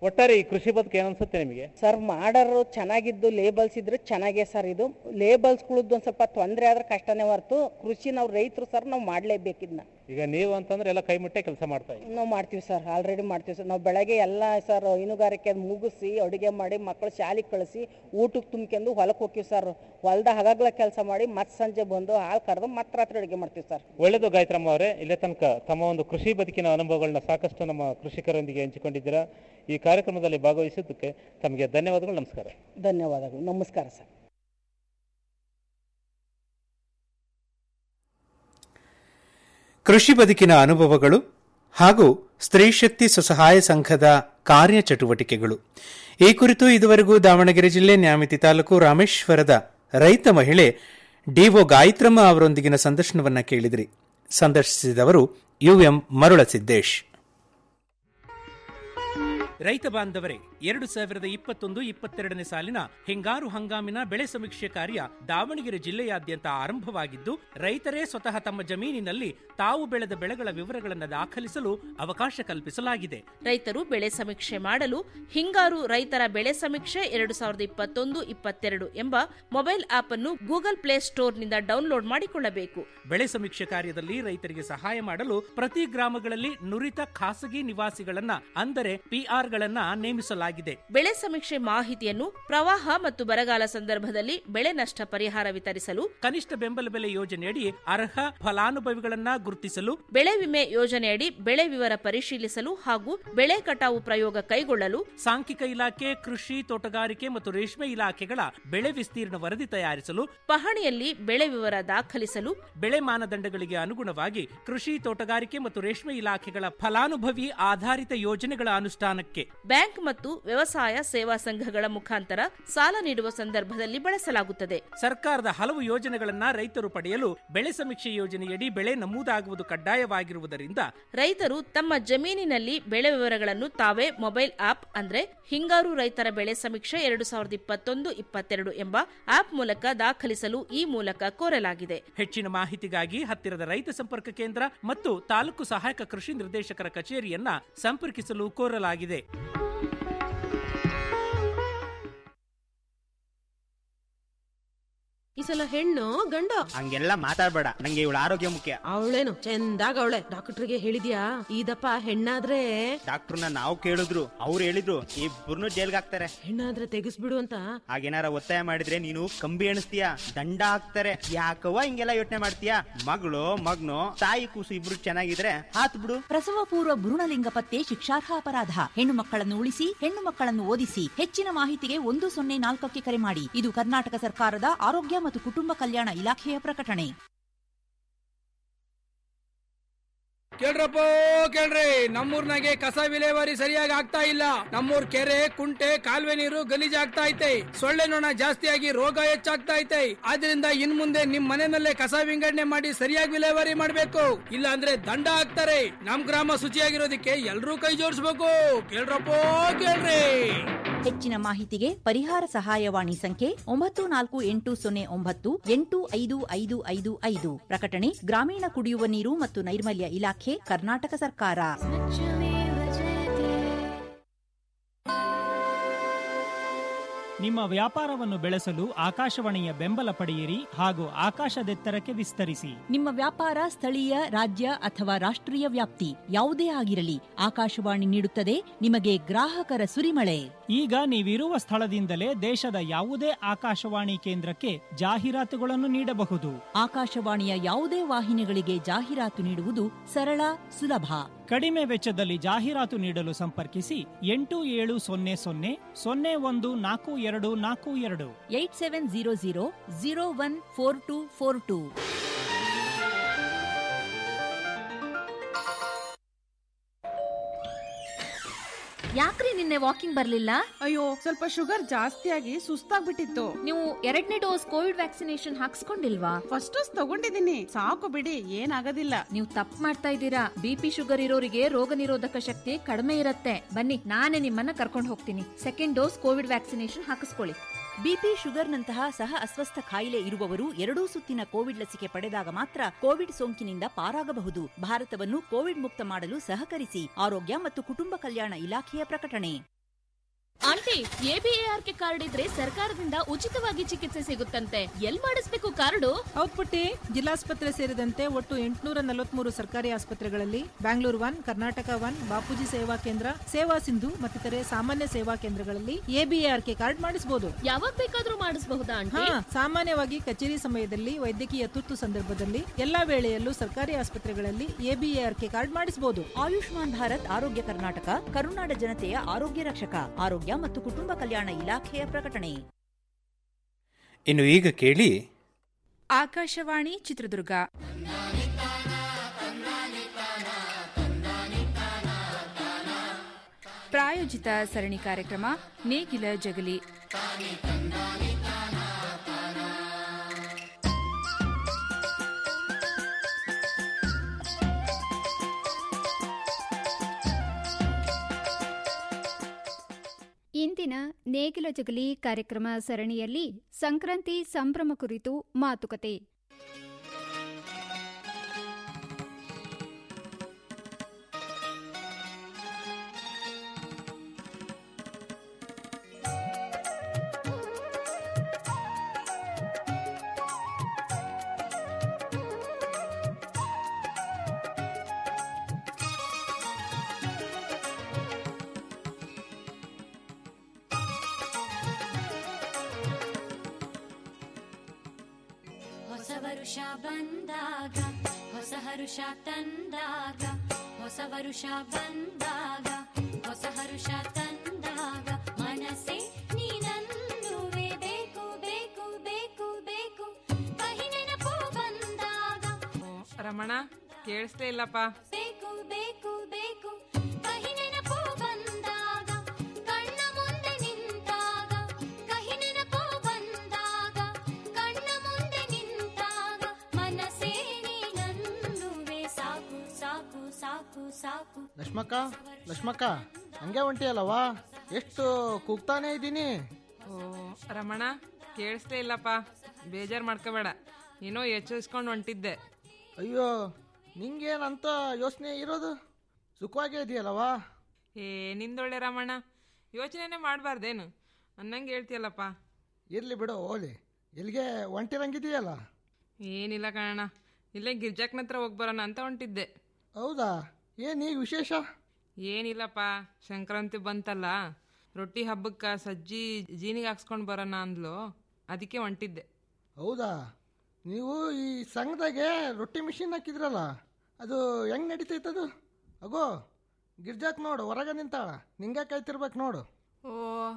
ಒಟ್ಟಾರೆ ಈ ಕೃಷಿ ಬದುಕು ಏನನ್ಸುತ್ತೆ ನಿಮಗೆ ಸರ್ ಮಾಡರು ಚೆನ್ನಾಗಿದ್ದು ಲೇಬಲ್ಸ್ ಇದ್ರೆ ಚೆನ್ನಾಗೇ ಸರ್ ಇದು ಲೇಬಲ್ಸ್ಗಳದ್ದು ಒಂದು ಸ್ವಲ್ಪ ತೊಂದರೆ ಆದ್ರೆ ಕಷ್ಟನೇ ಹೊರತು ಕೃಷಿ ನಾವು ರೈತರು ಸರ್ ನಾವು ಮಾಡಲೇಬೇಕಿದ್ನ ಈಗ ನೀವು ಅಂತಂದ್ರೆ ಎಲ್ಲ ಕೈ ಮುಟ್ಟೆ ಕೆಲಸ ಮಾಡ್ತಾ ಇದ್ದೀವಿ ನಾವು ಮಾಡ್ತೀವಿ ಸರ್ ಆಲ್ರೆಡಿ ಮಾಡ್ತೀವಿ ಸರ್ ನಾವು ಬೆಳಗ್ಗೆ ಎಲ್ಲ ಸರ್ ಹೈನುಗಾರಿಕೆ ಮುಗಿಸಿ ಅಡುಗೆ ಮಾಡಿ ಮಕ್ಕಳು ಶಾಲೆಗೆ ಕಳಿಸಿ ಊಟಕ್ಕೆ ತುಂಬ್ಕೊಂಡು ಹೊಲಕ್ಕೆ ಹೋಗ್ತೀವಿ ಸರ್ ಹೊಲ್ದ ಹಗಗ್ಲ ಕೆಲಸ ಮಾಡಿ ಮತ್ತೆ ಸಂಜೆ ಬಂದು ಹಾಲು ಕರೆದು ಮತ್ತೆ ರಾತ್ರಿ ಅಡುಗೆ ಮಾಡ್ತೀವಿ ಸರ್ ಒಳ್ಳೆಯದು ಗಾಯತ್ರಮ್ಮ ಅವರೇ ಇಲ್ಲೇ ತನಕ ತಮ್ಮ ಒಂದು ಕೃಷಿ ಬದುಕಿನ ಅನುಭವಗಳನ್ನ ಸಾಕಷ್ಟು ನಮ್ಮ ಕೃಷಿಕರೊಂದಿಗೆ ಹಂಚಿಕೊಂಡಿದ್ದೀರಾ ಈ ಕಾರ್ಯಕ್ರಮದಲ್ಲಿ ಭಾಗವಹಿಸಿದ್ದಕ್ಕೆ ತಮಗೆ ಧನ್ಯವಾದಗಳು ನಮಸ್ಕಾರ ಧನ್ಯವಾದಗಳು ನಮಸ್ಕಾರ ಸರ್ ಕೃಷಿ ಬದುಕಿನ ಅನುಭವಗಳು ಹಾಗೂ ಸ್ತ್ರೀ ಶಕ್ತಿ ಸ್ವಸಹಾಯ ಸಂಘದ ಕಾರ್ಯಚಟುವಟಿಕೆಗಳು ಈ ಕುರಿತು ಇದುವರೆಗೂ ದಾವಣಗೆರೆ ಜಿಲ್ಲೆ ನ್ಯಾಮತಿ ತಾಲೂಕು ರಾಮೇಶ್ವರದ ರೈತ ಮಹಿಳೆ ಡಿಒ ಗಾಯತ್ರಮ್ಮ ಅವರೊಂದಿಗಿನ ಸಂದರ್ಶನವನ್ನ ಕೇಳಿದ್ರಿ ಸಂದರ್ಶಿಸಿದವರು ಯುಎಂ ಮರುಳಸಿದ್ದೇಶ್ ರೈತ ಬಾಂಧವರೇ ಎರಡು ಸಾವಿರದ ಇಪ್ಪತ್ತೊಂದು ಇಪ್ಪತ್ತೆರಡನೇ ಸಾಲಿನ ಹಿಂಗಾರು ಹಂಗಾಮಿನ ಬೆಳೆ ಸಮೀಕ್ಷೆ ಕಾರ್ಯ ದಾವಣಗೆರೆ ಜಿಲ್ಲೆಯಾದ್ಯಂತ ಆರಂಭವಾಗಿದ್ದು ರೈತರೇ ಸ್ವತಃ ತಮ್ಮ ಜಮೀನಿನಲ್ಲಿ ತಾವು ಬೆಳೆದ ಬೆಳೆಗಳ ವಿವರಗಳನ್ನು ದಾಖಲಿಸಲು ಅವಕಾಶ ಕಲ್ಪಿಸಲಾಗಿದೆ ರೈತರು ಬೆಳೆ ಸಮೀಕ್ಷೆ ಮಾಡಲು ಹಿಂಗಾರು ರೈತರ ಬೆಳೆ ಸಮೀಕ್ಷೆ ಎರಡು ಸಾವಿರದ ಇಪ್ಪತ್ತೊಂದು ಇಪ್ಪತ್ತೆರಡು ಎಂಬ ಮೊಬೈಲ್ ಆಪ್ ಅನ್ನು ಗೂಗಲ್ ಪ್ಲೇ ಸ್ಟೋರ್ನಿಂದ ಡೌನ್ಲೋಡ್ ಮಾಡಿಕೊಳ್ಳಬೇಕು ಬೆಳೆ ಸಮೀಕ್ಷೆ ಕಾರ್ಯದಲ್ಲಿ ರೈತರಿಗೆ ಸಹಾಯ ಮಾಡಲು ಪ್ರತಿ ಗ್ರಾಮಗಳಲ್ಲಿ ನುರಿತ ಖಾಸಗಿ ನಿವಾಸಿಗಳನ್ನ ಅಂದರೆ ಪಿಆರ್ಗಳನ್ನ ನೇಮಿಸಲಾಗಿದೆ ಬೆಳೆ ಸಮೀಕ್ಷೆ ಮಾಹಿತಿಯನ್ನು ಪ್ರವಾಹ ಮತ್ತು ಬರಗಾಲ ಸಂದರ್ಭದಲ್ಲಿ ಬೆಳೆ ನಷ್ಟ ಪರಿಹಾರ ವಿತರಿಸಲು ಕನಿಷ್ಠ ಬೆಂಬಲ ಬೆಲೆ ಯೋಜನೆಯಡಿ ಅರ್ಹ ಫಲಾನುಭವಿಗಳನ್ನ ಗುರುತಿಸಲು ಬೆಳೆ ವಿಮೆ ಯೋಜನೆಯಡಿ ಬೆಳೆ ವಿವರ ಪರಿಶೀಲಿಸಲು ಹಾಗೂ ಬೆಳೆ ಕಟಾವು ಪ್ರಯೋಗ ಕೈಗೊಳ್ಳಲು ಸಾಂಖ್ಯಿಕ ಇಲಾಖೆ ಕೃಷಿ ತೋಟಗಾರಿಕೆ ಮತ್ತು ರೇಷ್ಮೆ ಇಲಾಖೆಗಳ ಬೆಳೆ ವಿಸ್ತೀರ್ಣ ವರದಿ ತಯಾರಿಸಲು ಪಹಣಿಯಲ್ಲಿ ಬೆಳೆ ವಿವರ ದಾಖಲಿಸಲು ಬೆಳೆ ಮಾನದಂಡಗಳಿಗೆ ಅನುಗುಣವಾಗಿ ಕೃಷಿ ತೋಟಗಾರಿಕೆ ಮತ್ತು ರೇಷ್ಮೆ ಇಲಾಖೆಗಳ ಫಲಾನುಭವಿ ಆಧಾರಿತ ಯೋಜನೆಗಳ ಅನುಷ್ಠಾನಕ್ಕೆ ಬ್ಯಾಂಕ್ ಮತ್ತು ವ್ಯವಸಾಯ ಸೇವಾ ಸಂಘಗಳ ಮುಖಾಂತರ ಸಾಲ ನೀಡುವ ಸಂದರ್ಭದಲ್ಲಿ ಬಳಸಲಾಗುತ್ತದೆ ಸರ್ಕಾರದ ಹಲವು ಯೋಜನೆಗಳನ್ನ ರೈತರು ಪಡೆಯಲು ಬೆಳೆ ಸಮೀಕ್ಷೆ ಯೋಜನೆಯಡಿ ಬೆಳೆ ನಮೂದಾಗುವುದು ಕಡ್ಡಾಯವಾಗಿರುವುದರಿಂದ ರೈತರು ತಮ್ಮ ಜಮೀನಿನಲ್ಲಿ ಬೆಳೆ ವಿವರಗಳನ್ನು ತಾವೇ ಮೊಬೈಲ್ ಆಪ್ ಅಂದ್ರೆ ಹಿಂಗಾರು ರೈತರ ಬೆಳೆ ಸಮೀಕ್ಷೆ ಎರಡು ಸಾವಿರದ ಇಪ್ಪತ್ತೊಂದು ಇಪ್ಪತ್ತೆರಡು ಎಂಬ ಆಪ್ ಮೂಲಕ ದಾಖಲಿಸಲು ಈ ಮೂಲಕ ಕೋರಲಾಗಿದೆ ಹೆಚ್ಚಿನ ಮಾಹಿತಿಗಾಗಿ ಹತ್ತಿರದ ರೈತ ಸಂಪರ್ಕ ಕೇಂದ್ರ ಮತ್ತು ತಾಲೂಕು ಸಹಾಯಕ ಕೃಷಿ ನಿರ್ದೇಶಕರ ಕಚೇರಿಯನ್ನ ಸಂಪರ್ಕಿಸಲು ಕೋರಲಾಗಿದೆ ಈ ಸಲ ಹೆಣ್ಣು ಗಂಡ ಹಂಗೆಲ್ಲ ಮಾತಾಡ್ಬೇಡ ನಂಗೆ ಇವಳ ಆರೋಗ್ಯ ಮುಖ್ಯ ಅವಳೇನು ಚಂದಾಗ ಅವಳೆ ಡಾಕ್ಟರ್ಗೆ ಹೇಳಿದ್ಯಾ ಇದಪ್ಪ ಹೆಣ್ಣಾದ್ರೆ ಡಾಕ್ಟರ್ನ ನಾವು ಕೇಳಿದ್ರು ಅವ್ರು ಹೇಳಿದ್ರು ಇಬ್ಬರನ್ನು ಜೈಲ್ಗೆ ಹಾಕ್ತಾರೆ ಹೆಣ್ಣಾದ್ರೆ ತೆಗಿಸ್ಬಿಡು ಅಂತ ಹಾಗೇನಾರ ಒತ್ತಾಯ ಮಾಡಿದ್ರೆ ನೀನು ಕಂಬಿ ಎಣಿಸ್ತೀಯ ದಂಡ ಹಾಕ್ತಾರೆ ಯಾಕವ್ವ ಹಿಂಗೆಲ್ಲ ಯೋಚನೆ ಮಾಡ್ತೀಯ ಮಗಳು ಮಗ್ನು ತಾಯಿ ಕೂಸು ಇಬ್ರು ಚೆನ್ನಾಗಿದ್ರೆ ಹಾತ್ ಬಿಡು ಪ್ರಸವ ಪೂರ್ವ ಭ್ರೂಣಲಿಂಗ ಪತ್ತೆ ಶಿಕ್ಷಾರ್ಹ ಅಪರಾಧ ಹೆಣ್ಣು ಮಕ್ಕಳನ್ನು ಉಳಿಸಿ ಹೆಣ್ಣು ಮಕ್ಕಳನ್ನು ಓದಿಸಿ ಹೆಚ್ಚಿನ ಮಾಹಿತಿಗೆ ಒಂದು ಸೊನ್ನೆ ನಾಲ್ಕಕ್ಕೆ ಕರೆ ಮಾಡಿ ಇದು ಕರ್ನಾಟಕ ಸರ್ಕಾರದ ಆರೋಗ್ಯ ಮತ್ತು ಕುಟುಂಬ ಕಲ್ಯಾಣ ಇಲಾಖೆಯ ಪ್ರಕಟಣೆ ಕೇಳ್ರಪ್ಪ ಕೇಳ್ರಿ ನಮ್ಮೂರ್ನಾಗೆ ಕಸ ವಿಲೇವಾರಿ ಸರಿಯಾಗಿ ಆಗ್ತಾ ಇಲ್ಲ ನಮ್ಮೂರ್ ಕೆರೆ ಕುಂಟೆ ಕಾಲುವೆ ನೀರು ಗಲೀಜ್ ಆಗ್ತಾ ಐತೆ ಸೊಳ್ಳೆ ನೊಣ ಜಾಸ್ತಿಯಾಗಿ ರೋಗ ಹೆಚ್ಚಾಗ್ತಾ ಐತೆ ಆದ್ರಿಂದ ಇನ್ ಮುಂದೆ ನಿಮ್ ಮನೆಯಲ್ಲೇ ಕಸ ವಿಂಗಡಣೆ ಮಾಡಿ ಸರಿಯಾಗಿ ವಿಲೇವಾರಿ ಮಾಡ್ಬೇಕು ಇಲ್ಲ ಅಂದ್ರೆ ದಂಡ ಹಾಕ್ತಾರೆ ನಮ್ ಗ್ರಾಮ ಶುಚಿಯಾಗಿರೋದಕ್ಕೆ ಎಲ್ರೂ ಕೈ ಜೋಡಿಸ್ಬೇಕು ಕೇಳ್ರಪ್ಪ ಕೇಳ್ರಿ ಹೆಚ್ಚಿನ ಮಾಹಿತಿಗೆ ಪರಿಹಾರ ಸಹಾಯವಾಣಿ ಸಂಖ್ಯೆ ಒಂಬತ್ತು ನಾಲ್ಕು ಎಂಟು ಸೊನ್ನೆ ಒಂಬತ್ತು ಎಂಟು ಐದು ಐದು ಐದು ಐದು ಪ್ರಕಟಣೆ ಗ್ರಾಮೀಣ ಕುಡಿಯುವ ನೀರು ಮತ್ತು ನೈರ್ಮಲ್ಯ ಇಲಾಖೆ ಕರ್ನಾಟಕ ಸರ್ಕಾರ ನಿಮ್ಮ ವ್ಯಾಪಾರವನ್ನು ಬೆಳೆಸಲು ಆಕಾಶವಾಣಿಯ ಬೆಂಬಲ ಪಡೆಯಿರಿ ಹಾಗೂ ಆಕಾಶದೆತ್ತರಕ್ಕೆ ವಿಸ್ತರಿಸಿ ನಿಮ್ಮ ವ್ಯಾಪಾರ ಸ್ಥಳೀಯ ರಾಜ್ಯ ಅಥವಾ ರಾಷ್ಟ್ರೀಯ ವ್ಯಾಪ್ತಿ ಯಾವುದೇ ಆಗಿರಲಿ ಆಕಾಶವಾಣಿ ನೀಡುತ್ತದೆ ನಿಮಗೆ ಗ್ರಾಹಕರ ಸುರಿಮಳೆ ಈಗ ನೀವಿರುವ ಸ್ಥಳದಿಂದಲೇ ದೇಶದ ಯಾವುದೇ ಆಕಾಶವಾಣಿ ಕೇಂದ್ರಕ್ಕೆ ಜಾಹೀರಾತುಗಳನ್ನು ನೀಡಬಹುದು ಆಕಾಶವಾಣಿಯ ಯಾವುದೇ ವಾಹಿನಿಗಳಿಗೆ ಜಾಹೀರಾತು ನೀಡುವುದು ಸರಳ ಸುಲಭ ಕಡಿಮೆ ವೆಚ್ಚದಲ್ಲಿ ಜಾಹೀರಾತು ನೀಡಲು ಸಂಪರ್ಕಿಸಿ ಎಂಟು ಏಳು ಸೊನ್ನೆ ಸೊನ್ನೆ ಸೊನ್ನೆ ಒಂದು ನಾಲ್ಕು ಎರಡು ನಾಲ್ಕು ಎರಡು eight seven zero zero zero one four two four two ಯಾಕ್ರಿ ನಿನ್ನೆ ವಾಕಿಂಗ್ ಬರ್ಲಿಲ್ಲ ಅಯ್ಯೋ ಸ್ವಲ್ಪ ಶುಗರ್ ಜಾಸ್ತಿ ಆಗಿ ಸುಸ್ತಾಗ್ಬಿಟ್ಟಿತ್ತು ನೀವು ಎರಡನೇ ಡೋಸ್ ಕೋವಿಡ್ ವ್ಯಾಕ್ಸಿನೇಷನ್ ಹಾಕ್ಸ್ಕೊಂಡಿಲ್ವಾ ಫಸ್ಟ್ ಡೋಸ್ ತಗೊಂಡಿದ್ದೀನಿ ಸಾಕು ಬಿಡಿ ಏನಾಗೋದಿಲ್ಲ ನೀವು ತಪ್ಪು ಮಾಡ್ತಾ ಇದ್ದೀರಾ ಬಿಪಿ ಶುಗರ್ ಇರೋರಿಗೆ ರೋಗ ನಿರೋಧಕ ಶಕ್ತಿ ಕಡಿಮೆ ಇರುತ್ತೆ ಬನ್ನಿ ನಾನೇ ನಿಮ್ಮನ್ನ ಕರ್ಕೊಂಡು ಹೋಗ್ತೀನಿ ಸೆಕೆಂಡ್ ಡೋಸ್ ಕೋವಿಡ್ ವ್ಯಾಕ್ಸಿನೇಷನ್ ಹಾಕಿಸ್ಕೊಳ್ಳಿ ಬಿಪಿ ಶುಗರ್ನಂತಹ ಸಹ ಅಸ್ವಸ್ಥ ಕಾಯಿಲೆ ಇರುವವರು ಎರಡೂ ಸುತ್ತಿನ ಕೋವಿಡ್ ಲಸಿಕೆ ಪಡೆದಾಗ ಮಾತ್ರ ಕೋವಿಡ್ ಸೋಂಕಿನಿಂದ ಪಾರಾಗಬಹುದು ಭಾರತವನ್ನು ಕೋವಿಡ್ ಮುಕ್ತ ಮಾಡಲು ಸಹಕರಿಸಿ ಆರೋಗ್ಯ ಮತ್ತು ಕುಟುಂಬ ಕಲ್ಯಾಣ ಇಲಾಖೆಯ ಪ್ರಕಟಣೆ ಆಂಟಿ ಎಬಿಎಆರ್ಕೆ ಕಾರ್ಡ್ ಇದ್ರೆ ಸರ್ಕಾರದಿಂದ ಉಚಿತವಾಗಿ ಚಿಕಿತ್ಸೆ ಸಿಗುತ್ತಂತೆ ಎಲ್ ಮಾಡಿಸ್ಬೇಕು ಕಾರ್ಡು ಹೌದ್ ಪುಟ್ಟಿ ಜಿಲ್ಲಾಸ್ಪತ್ರೆ ಸೇರಿದಂತೆ ಒಟ್ಟು ಎಂಟುನೂರ ನಲವತ್ಮೂರು ಸರ್ಕಾರಿ ಆಸ್ಪತ್ರೆಗಳಲ್ಲಿ Bangalore one Karnataka one Bapuji Seva Kendra ಸೇವಾ ಸಿಂಧು ಮತ್ತಿತರೆ ಸಾಮಾನ್ಯ ಸೇವಾ ಕೇಂದ್ರಗಳಲ್ಲಿ ಎಬಿಎಆರ್ಕೆ ಕಾರ್ಡ್ ಮಾಡಿಸಬಹುದು ಯಾವಾಗ ಬೇಕಾದ್ರೂ ಮಾಡಿಸಬಹುದಾ ಹಾ ಆಂಟಿ ಸಾಮಾನ್ಯವಾಗಿ ಕಚೇರಿ ಸಮಯದಲ್ಲಿ ವೈದ್ಯಕೀಯ ತುರ್ತು ಸಂದರ್ಭದಲ್ಲಿ ಎಲ್ಲಾ ವೇಳೆಯಲ್ಲೂ ಸರ್ಕಾರಿ ಆಸ್ಪತ್ರೆಗಳಲ್ಲಿ ಎಬಿಎಆರ್ಕೆ ಕಾರ್ಡ್ ಮಾಡಿಸಬಹುದು ಆಯುಷ್ಮಾನ್ ಭಾರತ್ ಆರೋಗ್ಯ ಕರ್ನಾಟಕ ಕರುನಾಡ ಜನತೆಯ ಆರೋಗ್ಯ ರಕ್ಷಕ ಆರೋಗ್ಯ ಮತ್ತು ಕುಟುಂಬ ಕಲ್ಯಾಣ ಇಲಾಖೆಯ ಪ್ರಕಟಣೆ ಇನ್ನು ಈಗ ಕೇಳಿ ಆಕಾಶವಾಣಿ ಚಿತ್ರದುರ್ಗ ಪ್ರಾಯೋಜಿತ ಸರಣಿ ಕಾರ್ಯಕ್ರಮ ನೇಗಿಲ ಜಗಲಿ ಇಂದಿನ ನೇಗಿಲ ಜಗಲಿ ಕಾರ್ಯಕ್ರಮ ಸರಣಿಯಲ್ಲಿ ಸಂಕ್ರಾಂತಿ ಸಂಭ್ರಮ ಕುರಿತು ಮಾತುಕತೆ ಹೊಸ ವರುಷ ಬಂದಾಗ ಹೊಸ ಹರುಷ ತಂದಾಗ ಹೊಸ ವರುಷ ಬಂದಾಗ ಹೊಸ ಹರುಷ ತಂದಾಗ ಮನಸ್ಸೆ ನೀನನ್ನುವೆ ಬೇಕು ಬೇಕು ಬೇಕು ಬೇಕು ಕಹಿ ನೆನಪು ಬಂದಾಗ ರಮಣ ಕೇಳಿಸ್ಲೇ ಇಲ್ಲಪ್ಪ ಬೇಕು ಬೇಕು ಬೇಕು ಕಹಿ ನೆನಪು ಬಂದಾಗ ಕಣ್ಣ ಮುಂದೆ ನಿಂತಾಗ ಕಹಿ ನೆನಪು ಬಂದಾಗ ಕಣ್ಣ ಮುಂದೆ ನಿಂತಾಗ ಮನಸ್ಸೇ ನೀನನ್ನುವೆ ಸಾಕು ಸಾಕು ಸಾಕು ಸಾಕು ಲಕ್ಷ್ಮಕ್ಕ ಲಕ್ಷ್ಮಕ್ಕ ಹಂಗೆ ಹೊಂಟಿಯಲ್ಲವಾ ಎಷ್ಟು ಕೂಗ್ತಾನೆ ಇದ್ದೀನಿ ಓ ರಮಣ ಕೇಳಿಸ್ಲೇ ಇಲ್ಲಪ್ಪ ಬೇಜಾರು ಮಾಡ್ಕೋಬೇಡ ನೀನೋ ಎಚ್ಚರಿಸ್ಕೊಂಡು ಹೊಂಟಿದ್ದೆ ಅಯ್ಯೋ ನಿಂಗೇನಂತ ಯೋಚನೆ ಇರೋದು ಸುಖವಾಗೇ ಇದೆಯಲ್ಲವಾ ಏ ನಿಂದೊಳ್ಳೆ ರಮಣ ಯೋಚನೆನೇ ಮಾಡಬಾರ್ದೇನು ಅನ್ನಂಗೆ ಹೇಳ್ತೀಯಲ್ಲಪ್ಪ ಇರ್ಲಿ ಬಿಡು ಓಲಿ ಎಲ್ಲಿಗೆ ಹೊಂಟಿರಂಗಿದೆಯಲ್ಲ ಏನಿಲ್ಲ ಕಣಣ್ಣ ಇಲ್ಲೇ ಗಿರ್ಜಾಕ್ನ ಹತ್ರ ಹೋಗಿ ಬರೋಣ ಅಂತ ಹೊಂಟಿದ್ದೆ ಹೌದಾ ಏನು ಈಗ ವಿಶೇಷ ಏನಿಲ್ಲಪ್ಪ ಸಂಕ್ರಾಂತಿ ಬಂತಲ್ಲ ರೊಟ್ಟಿ ಹಬ್ಬಕ್ಕೆ ಸಜ್ಜಿ ಜೀನಿಗೆ ಹಾಕ್ಸ್ಕೊಂಡು ಬರೋಣ ಅಂದ್ಲು ಅದಕ್ಕೆ ಹೊಂಟಿದ್ದೆ ಹೌದಾ ನೀವು ಈ ಸಂಘದಾಗೆ ರೊಟ್ಟಿ ಮಿಷಿನ್ ಹಾಕಿದ್ರಲ್ಲ ಅದು ಹೆಂಗ್ ನಡೀತೈತದು ಅಗೋ ಗಿರ್ಜಾಕ್ ನೋಡು ಹೊರಗೆ ನಿಂತಾಳ ನಿಂಗೆ ಕಾಯ್ತಿರ್ಬೇಕು ನೋಡು ಓ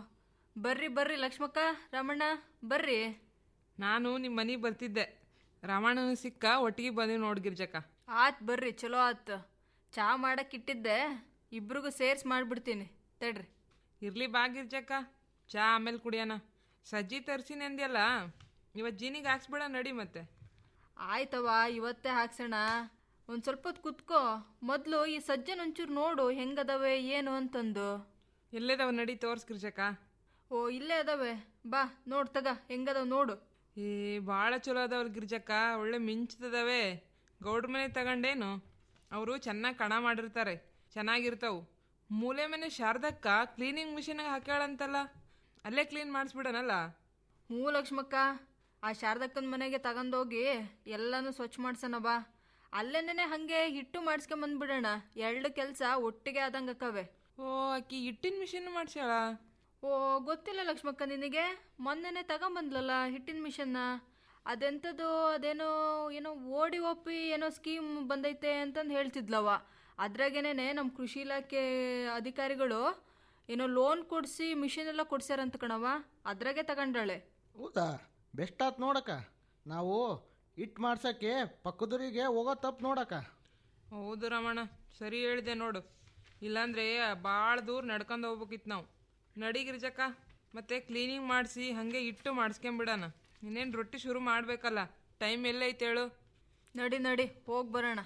ಬರ್ರಿ ಬರ್ರಿ ಲಕ್ಷ್ಮಕ್ಕ ರಮಣ್ಣ ಬರ್ರಿ ನಾನು ನಿಮ್ಮ ಮನೆಗೆ ಬರ್ತಿದ್ದೆ ರಾಮಣ್ಣನ ಸಿಕ್ಕ ಒಟ್ಟಿಗೆ ಬಂದೀವಿ ನೋಡಿ ಗಿರ್ಜಕ್ಕ ಆತ್ ಬರ್ರಿ ಚಲೋ ಆತ್ ಚಾ ಮಾಡಕ್ ಇಟ್ಟಿದ್ದೆ ಇಬ್ರಿಗೂ ಸೇರ್ಸ್ ಮಾಡ್ಬಿಡ್ತೀನಿ ತಡ್ರಿ ಇರ್ಲಿ ಬಾ ಗಿರ್ಜಕ್ಕ ಚಾ ಆಮೇಲೆ ಕುಡಿಯೋಣ ಸಜ್ಜಿ ತರ್ಸಿನಿ ಅಂದ್ಯಲ್ಲ ಇವತ್ತು ಜೀನಿಗೆ ಹಾಕ್ಸ್ಬಿಡ ನಡಿ ಮತ್ತೆ ಆಯ್ತವ ಇವತ್ತೇ ಹಾಕ್ಸೋಣ ಒಂದು ಸ್ವಲ್ಪ ಹೊತ್ತು ಕುತ್ಕೋ ಮೊದಲು ಈ ಸಜ್ಜನ್ ಒಂಚೂರು ನೋಡು ಹೆಂಗದವೆ ಏನು ಅಂತಂದು ಎಲ್ಲೇದವ ನಡಿ ತೋರ್ಸ್ ಗಿರ್ಜಕ್ಕ ಓ ಇಲ್ಲೇ ಅದಾವೆ ಬಾ ನೋಡ್ ತಗ ಹೆಂಗದವ್ ನೋಡು ಏ ಭಾಳ ಚಲೋ ಅದಾವಲ್ ಗಿರ್ಜಕ್ಕ ಒಳ್ಳೆ ಮಿಂಚ್ತದವೆ ಗೌಡ್ರ ಮನೆ ತಗೊಂಡೇನು ಅವರು ಚೆನ್ನಾಗಿ ಕಣ ಮಾಡಿರ್ತಾರೆ ಚೆನ್ನಾಗಿರ್ತಾವು ಮೂಲೆ ಮನೆ ಶಾರದಕ್ಕ ಕ್ಲೀನಿಂಗ್ ಮಿಷಿನಾಗ ಹಾಕ್ಯಾಳಂತಲ್ಲ ಅಲ್ಲೇ ಕ್ಲೀನ್ ಮಾಡಿಸ್ಬಿಡನಲ್ಲ ಹ್ಞೂ ಲಕ್ಷ್ಮಕ್ಕ ಆ ಶಾರದಕ್ಕನ ಮನೆಗೆ ತಗೊಂಡೋಗಿ ಎಲ್ಲನೂ ಸ್ವಚ್ಛ ಮಾಡ್ಸೋಣ ಬಾ ಅಲ್ಲೇನೇ ಹಾಗೆ ಹಿಟ್ಟು ಮಾಡಿಸ್ಕೊಂಬಂದ್ಬಿಡೋಣ ಎರಡು ಕೆಲಸ ಒಟ್ಟಿಗೆ ಆದಂಗೆ ಅಕ್ಕವೆ ಓ ಆಕಿ ಹಿಟ್ಟಿನ ಮಿಷಿನ್ ಮಾಡ್ಸ್ಯಾಳ ಓ ಗೊತ್ತಿಲ್ಲ ಲಕ್ಷ್ಮಕ್ಕ ನಿನಗೆ ಮೊನ್ನೆನೆ ತಗೊಂಬಂದ್ಲಲ್ಲ ಹಿಟ್ಟಿನ ಮಿಷನ್ನ ಅದೆಂಥದ್ದು ಅದೇನೋ ಏನೋ ಓಡಿ ಒಪ್ಪಿ ಏನೋ ಸ್ಕೀಮ್ ಬಂದೈತೆ ಅಂತಂದು ಹೇಳ್ತಿದ್ಲವ ಅದ್ರಾಗೇನೆ ನಮ್ಮ ಕೃಷಿ ಇಲಾಖೆ ಅಧಿಕಾರಿಗಳು ಏನೋ ಲೋನ್ ಕೊಡಿಸಿ ಮಿಷಿನ್ ಎಲ್ಲ ಕೊಡ್ಸ್ಯಾರಂತ ಕಣವ ಅದ್ರಾಗೆ ತಗೊಂಡಾಳೆ ಹೌದಾ ಬೆಸ್ಟ್ ಆತ್ ನೋಡಕ್ಕ ನಾವು ಇಟ್ ಮಾಡ್ಸಕ್ಕೆ ಪಕ್ಕದೂರಿಗೆ ಹೋಗೋ ತಪ್ಪು ನೋಡಕ್ಕ ಹೌದು ರಮಣ ಸರಿ ಹೇಳಿದೆ ನೋಡು ಇಲ್ಲಾಂದ್ರೆ ಭಾಳ ದೂರ ನಡ್ಕೊಂಡು ಹೋಗ್ಬೇಕಿತ್ತು ನಾವು ನಡಿ ಗಿರ್ಜಕ್ಕ ಮತ್ತೆ ಕ್ಲೀನಿಂಗ್ ಮಾಡಿಸಿ ಹಾಗೆ ಇಟ್ಟು ಮಾಡಿಸ್ಕೊಂಬಿಡಣ ಇನ್ನೇನು ರೊಟ್ಟಿ ಶುರು ಮಾಡಬೇಕಲ್ಲ ಟೈಮ್ ಎಲ್ಲೈತೆ ಹೇಳು ನಡಿ ನಡಿ ಹೋಗಿ ಬರೋಣ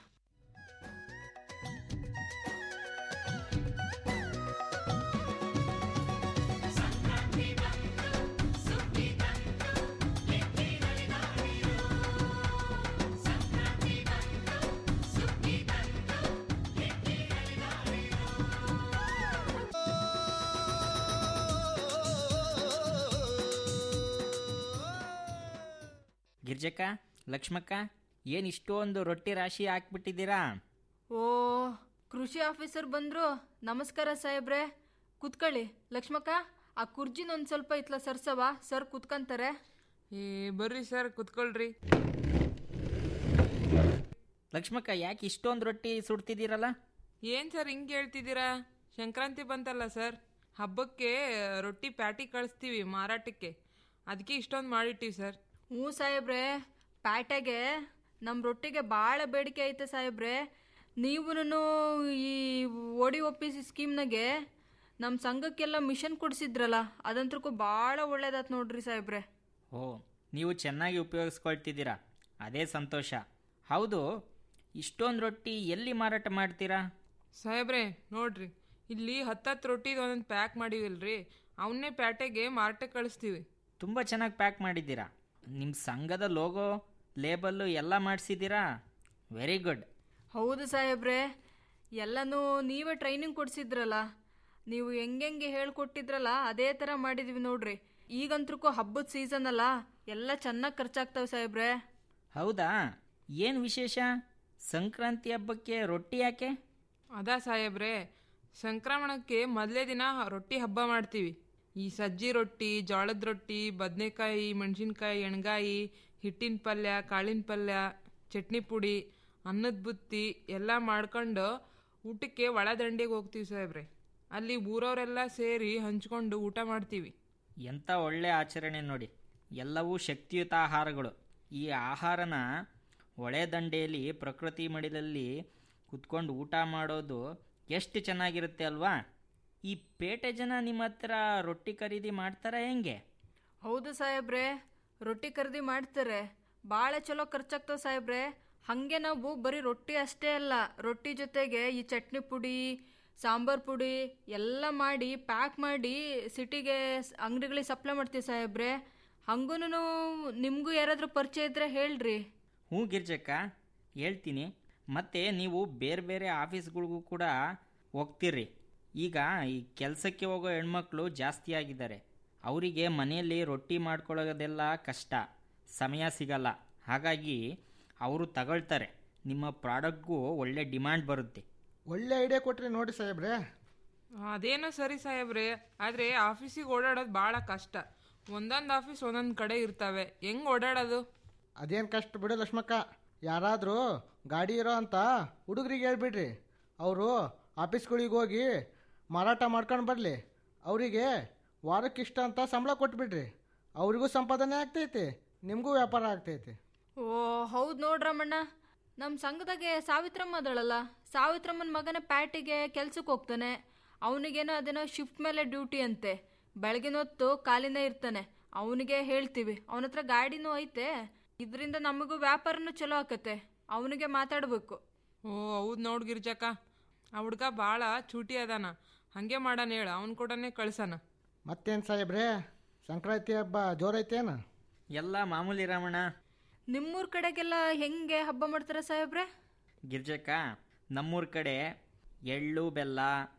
ಗಿರ್ಜಕ್ಕ ಲಕ್ಷ್ಮಕ್ಕ ಏನು ಇಷ್ಟೊಂದು ರೊಟ್ಟಿ ರಾಶಿ ಹಾಕ್ಬಿಟ್ಟಿದ್ದೀರಾ ಓ ಕೃಷಿ ಆಫೀಸರ್ ಬಂದ್ರು ನಮಸ್ಕಾರ ಸಾಹೇಬ್ರೆ ಕುತ್ಕೊಳ್ಳಿ ಲಕ್ಷ್ಮಕ್ಕ ಆ ಕುರ್ಜಿನ ಒಂದ್ ಸ್ವಲ್ಪ ಇತ್ಲ ಸರ್ಸವ ಸರ್ ಕುತ್ಕಂತಾರೆ ಏ ಬರ್ರಿ ಸರ್ ಕುತ್ಕೊಳ್ರಿ ಲಕ್ಷ್ಮಕ್ಕ ಯಾಕೆ ಇಷ್ಟೊಂದು ರೊಟ್ಟಿ ಸುಡ್ತಿದ್ದೀರಲ್ಲ ಏನ್ ಸರ್ ಹಿಂಗೆ ಹೇಳ್ತಿದ್ದೀರಾ ಸಂಕ್ರಾಂತಿ ಬಂತಲ್ಲ ಸರ್ ಹಬ್ಬಕ್ಕೆ ರೊಟ್ಟಿ ಪ್ಯಾಟಿ ಕಳಿಸ್ತೀವಿ ಮಾರಾಟಕ್ಕೆ ಅದಕ್ಕೆ ಇಷ್ಟೊಂದು ಮಾಡಿಟ್ಟಿವಿ ಸರ್ ಹ್ಞೂ ಸಾಹೇಬ್ರೆ ಪ್ಯಾಟೆಗೆ ನಮ್ಮ ರೊಟ್ಟಿಗೆ ಭಾಳ ಬೇಡಿಕೆ ಐತೆ ಸಾಹೇಬ್ರೆ ನೀವು ಈ ಓಡಿ ಒಪ್ಪಿಸಿ ಸ್ಕೀಮ್ನಾಗೆ ನಮ್ಮ ಸಂಘಕ್ಕೆಲ್ಲ ಮಿಷನ್ ಕೊಡಿಸಿದ್ರಲ್ಲ ಅದಂತಕ್ಕೂ ಭಾಳ ಒಳ್ಳೇದಾತ್ ನೋಡ್ರಿ ಸಾಹೇಬ್ರೆ ಓ ನೀವು ಚೆನ್ನಾಗಿ ಉಪಯೋಗಿಸ್ಕೊಳ್ತಿದ್ದೀರಾ ಅದೇ ಸಂತೋಷ ಹೌದು ಇಷ್ಟೊಂದು ರೊಟ್ಟಿ ಎಲ್ಲಿ ಮಾರಾಟ ಮಾಡ್ತೀರಾ ಸಾಹೇಬ್ರೆ ನೋಡ್ರಿ ಇಲ್ಲಿ ಹತ್ತತ್ತು ರೊಟ್ಟಿದು ಒಂದೊಂದು ಪ್ಯಾಕ್ ಮಾಡಿವಿಲ್ರಿ ಅವನ್ನೇ ಪ್ಯಾಟೆಗೆ ಮಾರಾಟಕ್ಕೆ ಕಳಿಸ್ತೀವಿ ತುಂಬ ಚೆನ್ನಾಗಿ ಪ್ಯಾಕ್ ಮಾಡಿದ್ದೀರಾ ನಿಮ್ಮ ಸಂಘದ ಲೋಗೋ ಲೇಬಲ್ಲು ಎಲ್ಲ ಮಾಡಿಸಿದ್ದೀರಾ ವೆರಿ ಗುಡ್ ಹೌದು ಸಾಹೇಬ್ರೆ ಎಲ್ಲನೂ ನೀವೇ ಟ್ರೈನಿಂಗ್ ಕೊಡಿಸಿದ್ರಲ್ಲ ನೀವು ಹೆಂಗೆಂಗೆ ಹೇಳ್ಕೊಟ್ಟಿದ್ರಲ್ಲ ಅದೇ ಥರ ಮಾಡಿದ್ವಿ ನೋಡ್ರಿ ಈಗಂತ್ರಕ್ಕೂ ಹಬ್ಬದ ಸೀಸನ್ ಅಲ್ಲ ಎಲ್ಲ ಚೆನ್ನಾಗಿ ಖರ್ಚಾಗ್ತವೆ ಸಾಹೇಬ್ರೆ ಹೌದಾ ಏನು ವಿಶೇಷ ಸಂಕ್ರಾಂತಿ ಹಬ್ಬಕ್ಕೆ ರೊಟ್ಟಿ ಯಾಕೆ ಅದಾ ಸಾಹೇಬ್ರೆ ಸಂಕ್ರಮಣಕ್ಕೆ ಮೊದಲೇ ದಿನ ರೊಟ್ಟಿ ಹಬ್ಬ ಮಾಡ್ತೀವಿ ಈ ಸಜ್ಜಿ ರೊಟ್ಟಿ ಜೋಳದ ರೊಟ್ಟಿ ಬದನೆಕಾಯಿ ಮೆಣಸಿನ್ಕಾಯಿ ಎಣ್ಗಾಯಿ ಹಿಟ್ಟಿನ ಪಲ್ಯ ಕಾಳಿನ ಪಲ್ಯ ಚಟ್ನಿ ಪುಡಿ ಅನ್ನದ ಬುತ್ತಿ ಎಲ್ಲ ಮಾಡ್ಕೊಂಡು ಊಟಕ್ಕೆ ಒಳದಂಡಿಗೆ ಹೋಗ್ತೀವಿ ಸಾಹೇಬ್ರೆ ಅಲ್ಲಿ ಊರವರೆಲ್ಲ ಸೇರಿ ಹಂಚ್ಕೊಂಡು ಊಟ ಮಾಡ್ತೀವಿ ಎಂಥ ಒಳ್ಳೆ ಆಚರಣೆ ನೋಡಿ ಎಲ್ಲವೂ ಶಕ್ತಿಯುತ ಆಹಾರಗಳು ಈ ಆಹಾರನ ಒಳೆ ದಂಡೆಯಲ್ಲಿ ಪ್ರಕೃತಿ ಮಡಿಲಲ್ಲಿ ಕುತ್ಕೊಂಡು ಊಟ ಮಾಡೋದು ಎಷ್ಟು ಚೆನ್ನಾಗಿರುತ್ತೆ ಅಲ್ವಾ ಈ ಪೇಟೆ ಜನ ನಿಮ್ಮ ಹತ್ರ ರೊಟ್ಟಿ ಖರೀದಿ ಮಾಡ್ತಾರಾ ಹೆಂಗೆ ಹೌದು ಸಾಹೇಬ್ರೆ ರೊಟ್ಟಿ ಖರೀದಿ ಮಾಡ್ತಾರೆ ಭಾಳ ಚಲೋ ಖರ್ಚಾಗ್ತವೆ ಸಾಹೇಬ್ರೆ ಹಾಗೆ ನಾವು ಬರೀ ರೊಟ್ಟಿ ಅಷ್ಟೇ ಅಲ್ಲ ರೊಟ್ಟಿ ಜೊತೆಗೆ ಈ ಚಟ್ನಿ ಪುಡಿ ಸಾಂಬಾರ್ ಪುಡಿ ಎಲ್ಲ ಮಾಡಿ ಪ್ಯಾಕ್ ಮಾಡಿ ಸಿಟಿಗೆ ಅಂಗಡಿಗಳಿಗೆ ಸಪ್ಲೈ ಮಾಡ್ತೀವಿ ಸಾಹೇಬ್ರೆ ಹಂಗೂ ನಿಮಗೂ ಯಾರಾದರೂ ಪರಿಚಯ ಇದ್ರೆ ಹೇಳ್ರಿ ಹ್ಞೂ ಗಿರ್ಜಕ್ಕ ಹೇಳ್ತೀನಿ ಮತ್ತು ನೀವು ಬೇರೆ ಬೇರೆ ಆಫೀಸ್ಗಳಿಗೂ ಕೂಡ ಹೋಗ್ತೀರಿ ಈಗ ಈ ಕೆಲಸಕ್ಕೆ ಹೋಗೋ ಹೆಣ್ಮಕ್ಳು ಜಾಸ್ತಿ ಆಗಿದ್ದಾರೆ ಅವರಿಗೆ ಮನೆಯಲ್ಲಿ ರೊಟ್ಟಿ ಮಾಡ್ಕೊಳ್ಳೋದೆಲ್ಲ ಕಷ್ಟ ಸಮಯ ಸಿಗಲ್ಲ ಹಾಗಾಗಿ ಅವರು ತಗೊಳ್ತಾರೆ ನಿಮ್ಮ ಪ್ರಾಡಕ್ಟ್ಗೂ ಒಳ್ಳೆ ಡಿಮ್ಯಾಂಡ್ ಬರುತ್ತೆ ಒಳ್ಳೆ ಐಡಿಯಾ ಕೊಟ್ರಿ ನೋಡಿ ಸಾಹೇಬ್ರೆ ಅದೇನೋ ಸರಿ ಸಾಹೇಬ್ರೆ ಆದರೆ ಆಫೀಸಿಗೆ ಓಡಾಡೋದು ಭಾಳ ಕಷ್ಟ ಒಂದೊಂದು ಆಫೀಸ್ ಒಂದೊಂದು ಕಡೆ ಇರ್ತವೆ ಹೆಂಗ್ ಓಡಾಡೋದು ಅದೇನು ಕಷ್ಟ ಬಿಡು ಲಕ್ಷ್ಮಕ್ಕ ಯಾರಾದರೂ ಗಾಡಿ ಇರೋ ಅಂತ ಹುಡುಗರಿಗೆ ಹೇಳ್ಬಿಡ್ರಿ ಅವರು ಆಫೀಸ್ಗಳಿಗೆ ಹೋಗಿ ಮಾರಾಟ ಮಾಡ್ಕೊಂಡು ಬರಲಿ ಅವರಿಗೆ ವಾರಕ್ಕಿಷ್ಟ ಅಂತ ಸಂಬಳ ಕೊಟ್ಬಿಡ್ರಿ ಅವರಿಗೂ ಸಂಪಾದನೆ ಆಗ್ತೈತಿ ನಿಮಗೂ ವ್ಯಾಪಾರ ಆಗ್ತೈತಿ ಓ ಹೌದು ನೋಡ್ರಮ್ಮಣ್ಣ ನಮ್ಮ ಸಂಘದಾಗೆ ಸಾವಿತ್ರಮ್ಮ ಅದಳಲ್ಲ ಸಾವಿತ್ರಮ್ಮನ ಮಗನ ಪ್ಯಾಟಿಗೆ ಕೆಲ್ಸಕ್ಕೆ ಹೋಗ್ತಾನೆ ಅವನಿಗೇನೋ ಅದೇನೋ ಶಿಫ್ಟ್ ಮೇಲೆ ಡ್ಯೂಟಿ ಅಂತೆ ಬೆಳಗಿನ ಹೊತ್ತು ಕಾಲಿನೇ ಇರ್ತಾನೆ ಅವನಿಗೆ ಹೇಳ್ತೀವಿ ಅವನ ಹತ್ರ ಗಾಡಿನೂ ಐತೆ ಇದರಿಂದ ನಮಗೂ ವ್ಯಾಪಾರನೂ ಚಲೋ ಆಕತ್ತೆ ಅವನಿಗೆ ಮಾತಾಡಬೇಕು ಓ ಹೌದು ನೋಡ್ ಗಿರ್ಜಕ್ಕ ಆ ಹುಡ್ಗ ಭಾಳ ಚೂಟಿ ಅದಾನ ಹಂಗೆ ಮಾಡಾನ ಹೇಳ ಅವನ ಕೂಡನೇ ಕಳ್ಸಣ ಮತ್ತೇನು ಸಾಹೇಬ್ರೆ ಸಂಕ್ರಾಂತಿ ಹಬ್ಬ ಜೋರೈತೇನು ಎಲ್ಲ ಮಾಮೂಲಿ ರಾಮಣ್ಣ ನಿಮ್ಮೂರ ಕಡೆಗೆಲ್ಲ ಹೆಂಗೆ ಹಬ್ಬ ಮಾಡ್ತಾರೆ ಸಾಹೇಬ್ರೆ ಗಿರ್ಜಕ್ಕ ನಮ್ಮೂರ ಕಡೆ ಎಳ್ಳು ಬೆಲ್ಲ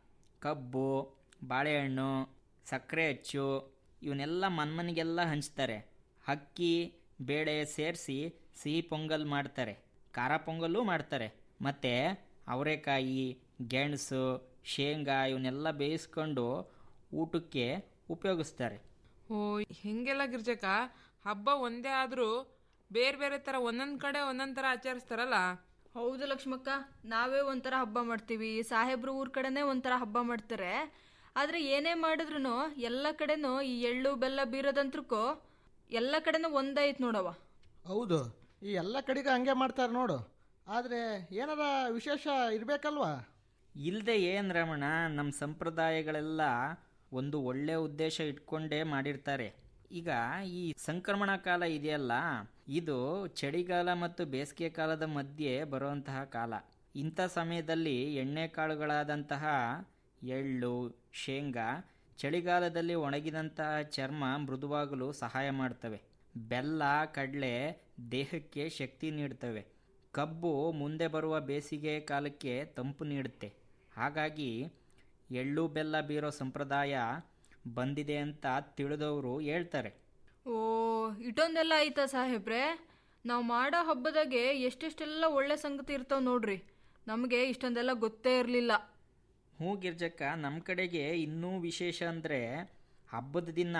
ಕಬ್ಬು ಬಾಳೆಹಣ್ಣು ಸಕ್ಕರೆ ಅಚ್ಚು ಇವನ್ನೆಲ್ಲ ಮನ್ಮನಿಗೆಲ್ಲ ಹಂಚ್ತಾರೆ ಅಕ್ಕಿ ಬೇಳೆ ಸೇರಿಸಿ ಸಿಹಿ ಪೊಂಗಲ್ ಮಾಡ್ತಾರೆ ಖಾರ ಪೊಂಗಲ್ಲು ಮಾಡ್ತಾರೆ ಮತ್ತು ಅವರೆಕಾಯಿ ಗೆಣಸು ಶೇಂಗಾ ಇವನ್ನೆಲ್ಲ ಬೇಯಿಸ್ಕೊಂಡು ಊಟಕ್ಕೆ ಉಪಯೋಗಿಸ್ತಾರೆ ಓ ಹೆಂಗೆಲ್ಲ ಗಿರ್ಜಕ್ಕ ಹಬ್ಬ ಒಂದೇ ಆದರೂ ಬೇರೆ ಬೇರೆ ಥರ ಒಂದೊಂದು ಕಡೆ ಒಂದೊಂದು ಥರ ಆಚರಿಸ್ತಾರಲ್ಲ ಹೌದು ಲಕ್ಷ್ಮಕ್ಕ ನಾವೇ ಒಂಥರ ಹಬ್ಬ ಮಾಡ್ತೀವಿ ಸಾಹೇಬ್ರು ಊರ್ ಕಡೆನೇ ಒಂಥರ ಹಬ್ಬ ಮಾಡ್ತಾರೆ ಆದ್ರೆ ಏನೇ ಮಾಡಿದ್ರು ಎಲ್ಲ ಕಡೆನೂ ಈ ಎಳ್ಳು ಬೆಲ್ಲ ಬೀರೋದಂತ್ರಕ್ಕೂ ಎಲ್ಲ ಕಡೆನೂ ಒಂದೈತ್ ನೋಡವ ಹೌದು ಈ ಎಲ್ಲ ಕಡೆಗೂ ಹಂಗೆ ಮಾಡ್ತಾರೆ ನೋಡು ಆದರೆ ಏನಾರ ವಿಶೇಷ ಇರಬೇಕಲ್ವಾ ಇಲ್ಲದೆ ಏನು ರಮಣ ನಮ್ಮ ಸಂಪ್ರದಾಯಗಳೆಲ್ಲ ಒಂದು ಒಳ್ಳೆಯ ಉದ್ದೇಶ ಇಟ್ಕೊಂಡೇ ಮಾಡಿರ್ತಾರೆ ಈಗ ಈ ಸಂಕ್ರಮಣ ಕಾಲ ಇದೆಯಲ್ಲ ಇದು ಚಳಿಗಾಲ ಮತ್ತು ಬೇಸಿಗೆ ಕಾಲದ ಮಧ್ಯೆ ಬರುವಂತಹ ಕಾಲ ಇಂಥ ಸಮಯದಲ್ಲಿ ಎಣ್ಣೆ ಕಾಳುಗಳಾದಂತಹ ಎಳ್ಳು ಶೇಂಗಾ ಚಳಿಗಾಲದಲ್ಲಿ ಒಣಗಿದಂತಹ ಚರ್ಮ ಮೃದುವಾಗಲು ಸಹಾಯ ಮಾಡ್ತವೆ ಬೆಲ್ಲ ಕಡಲೆ ದೇಹಕ್ಕೆ ಶಕ್ತಿ ನೀಡ್ತವೆ ಕಬ್ಬು ಮುಂದೆ ಬರುವ ಬೇಸಿಗೆ ಕಾಲಕ್ಕೆ ತಂಪು ನೀಡುತ್ತೆ ಹಾಗಾಗಿ ಎಳ್ಳು ಬೆಲ್ಲ ಬೀರೋ ಸಂಪ್ರದಾಯ ಬಂದಿದೆ ಅಂತ ತಿಳಿದವರು ಹೇಳ್ತಾರೆ ಓ ಇಟೊಂದೆಲ್ಲ ಐತಾ ಸಾಹೇಬ್ರೆ ನಾವು ಮಾಡೋ ಹಬ್ಬದಾಗೆ ಎಷ್ಟೆಷ್ಟೆಲ್ಲ ಒಳ್ಳೆ ಸಂಗತಿ ಇರ್ತಾವ ನೋಡ್ರಿ ನಮಗೆ ಇಷ್ಟೊಂದೆಲ್ಲ ಗೊತ್ತೇ ಇರಲಿಲ್ಲ ಹ್ಞೂ ಗಿರ್ಜಕ್ಕ ನಮ್ಮ ಕಡೆಗೆ ಇನ್ನೂ ವಿಶೇಷ ಅಂದರೆ ಹಬ್ಬದ ದಿನ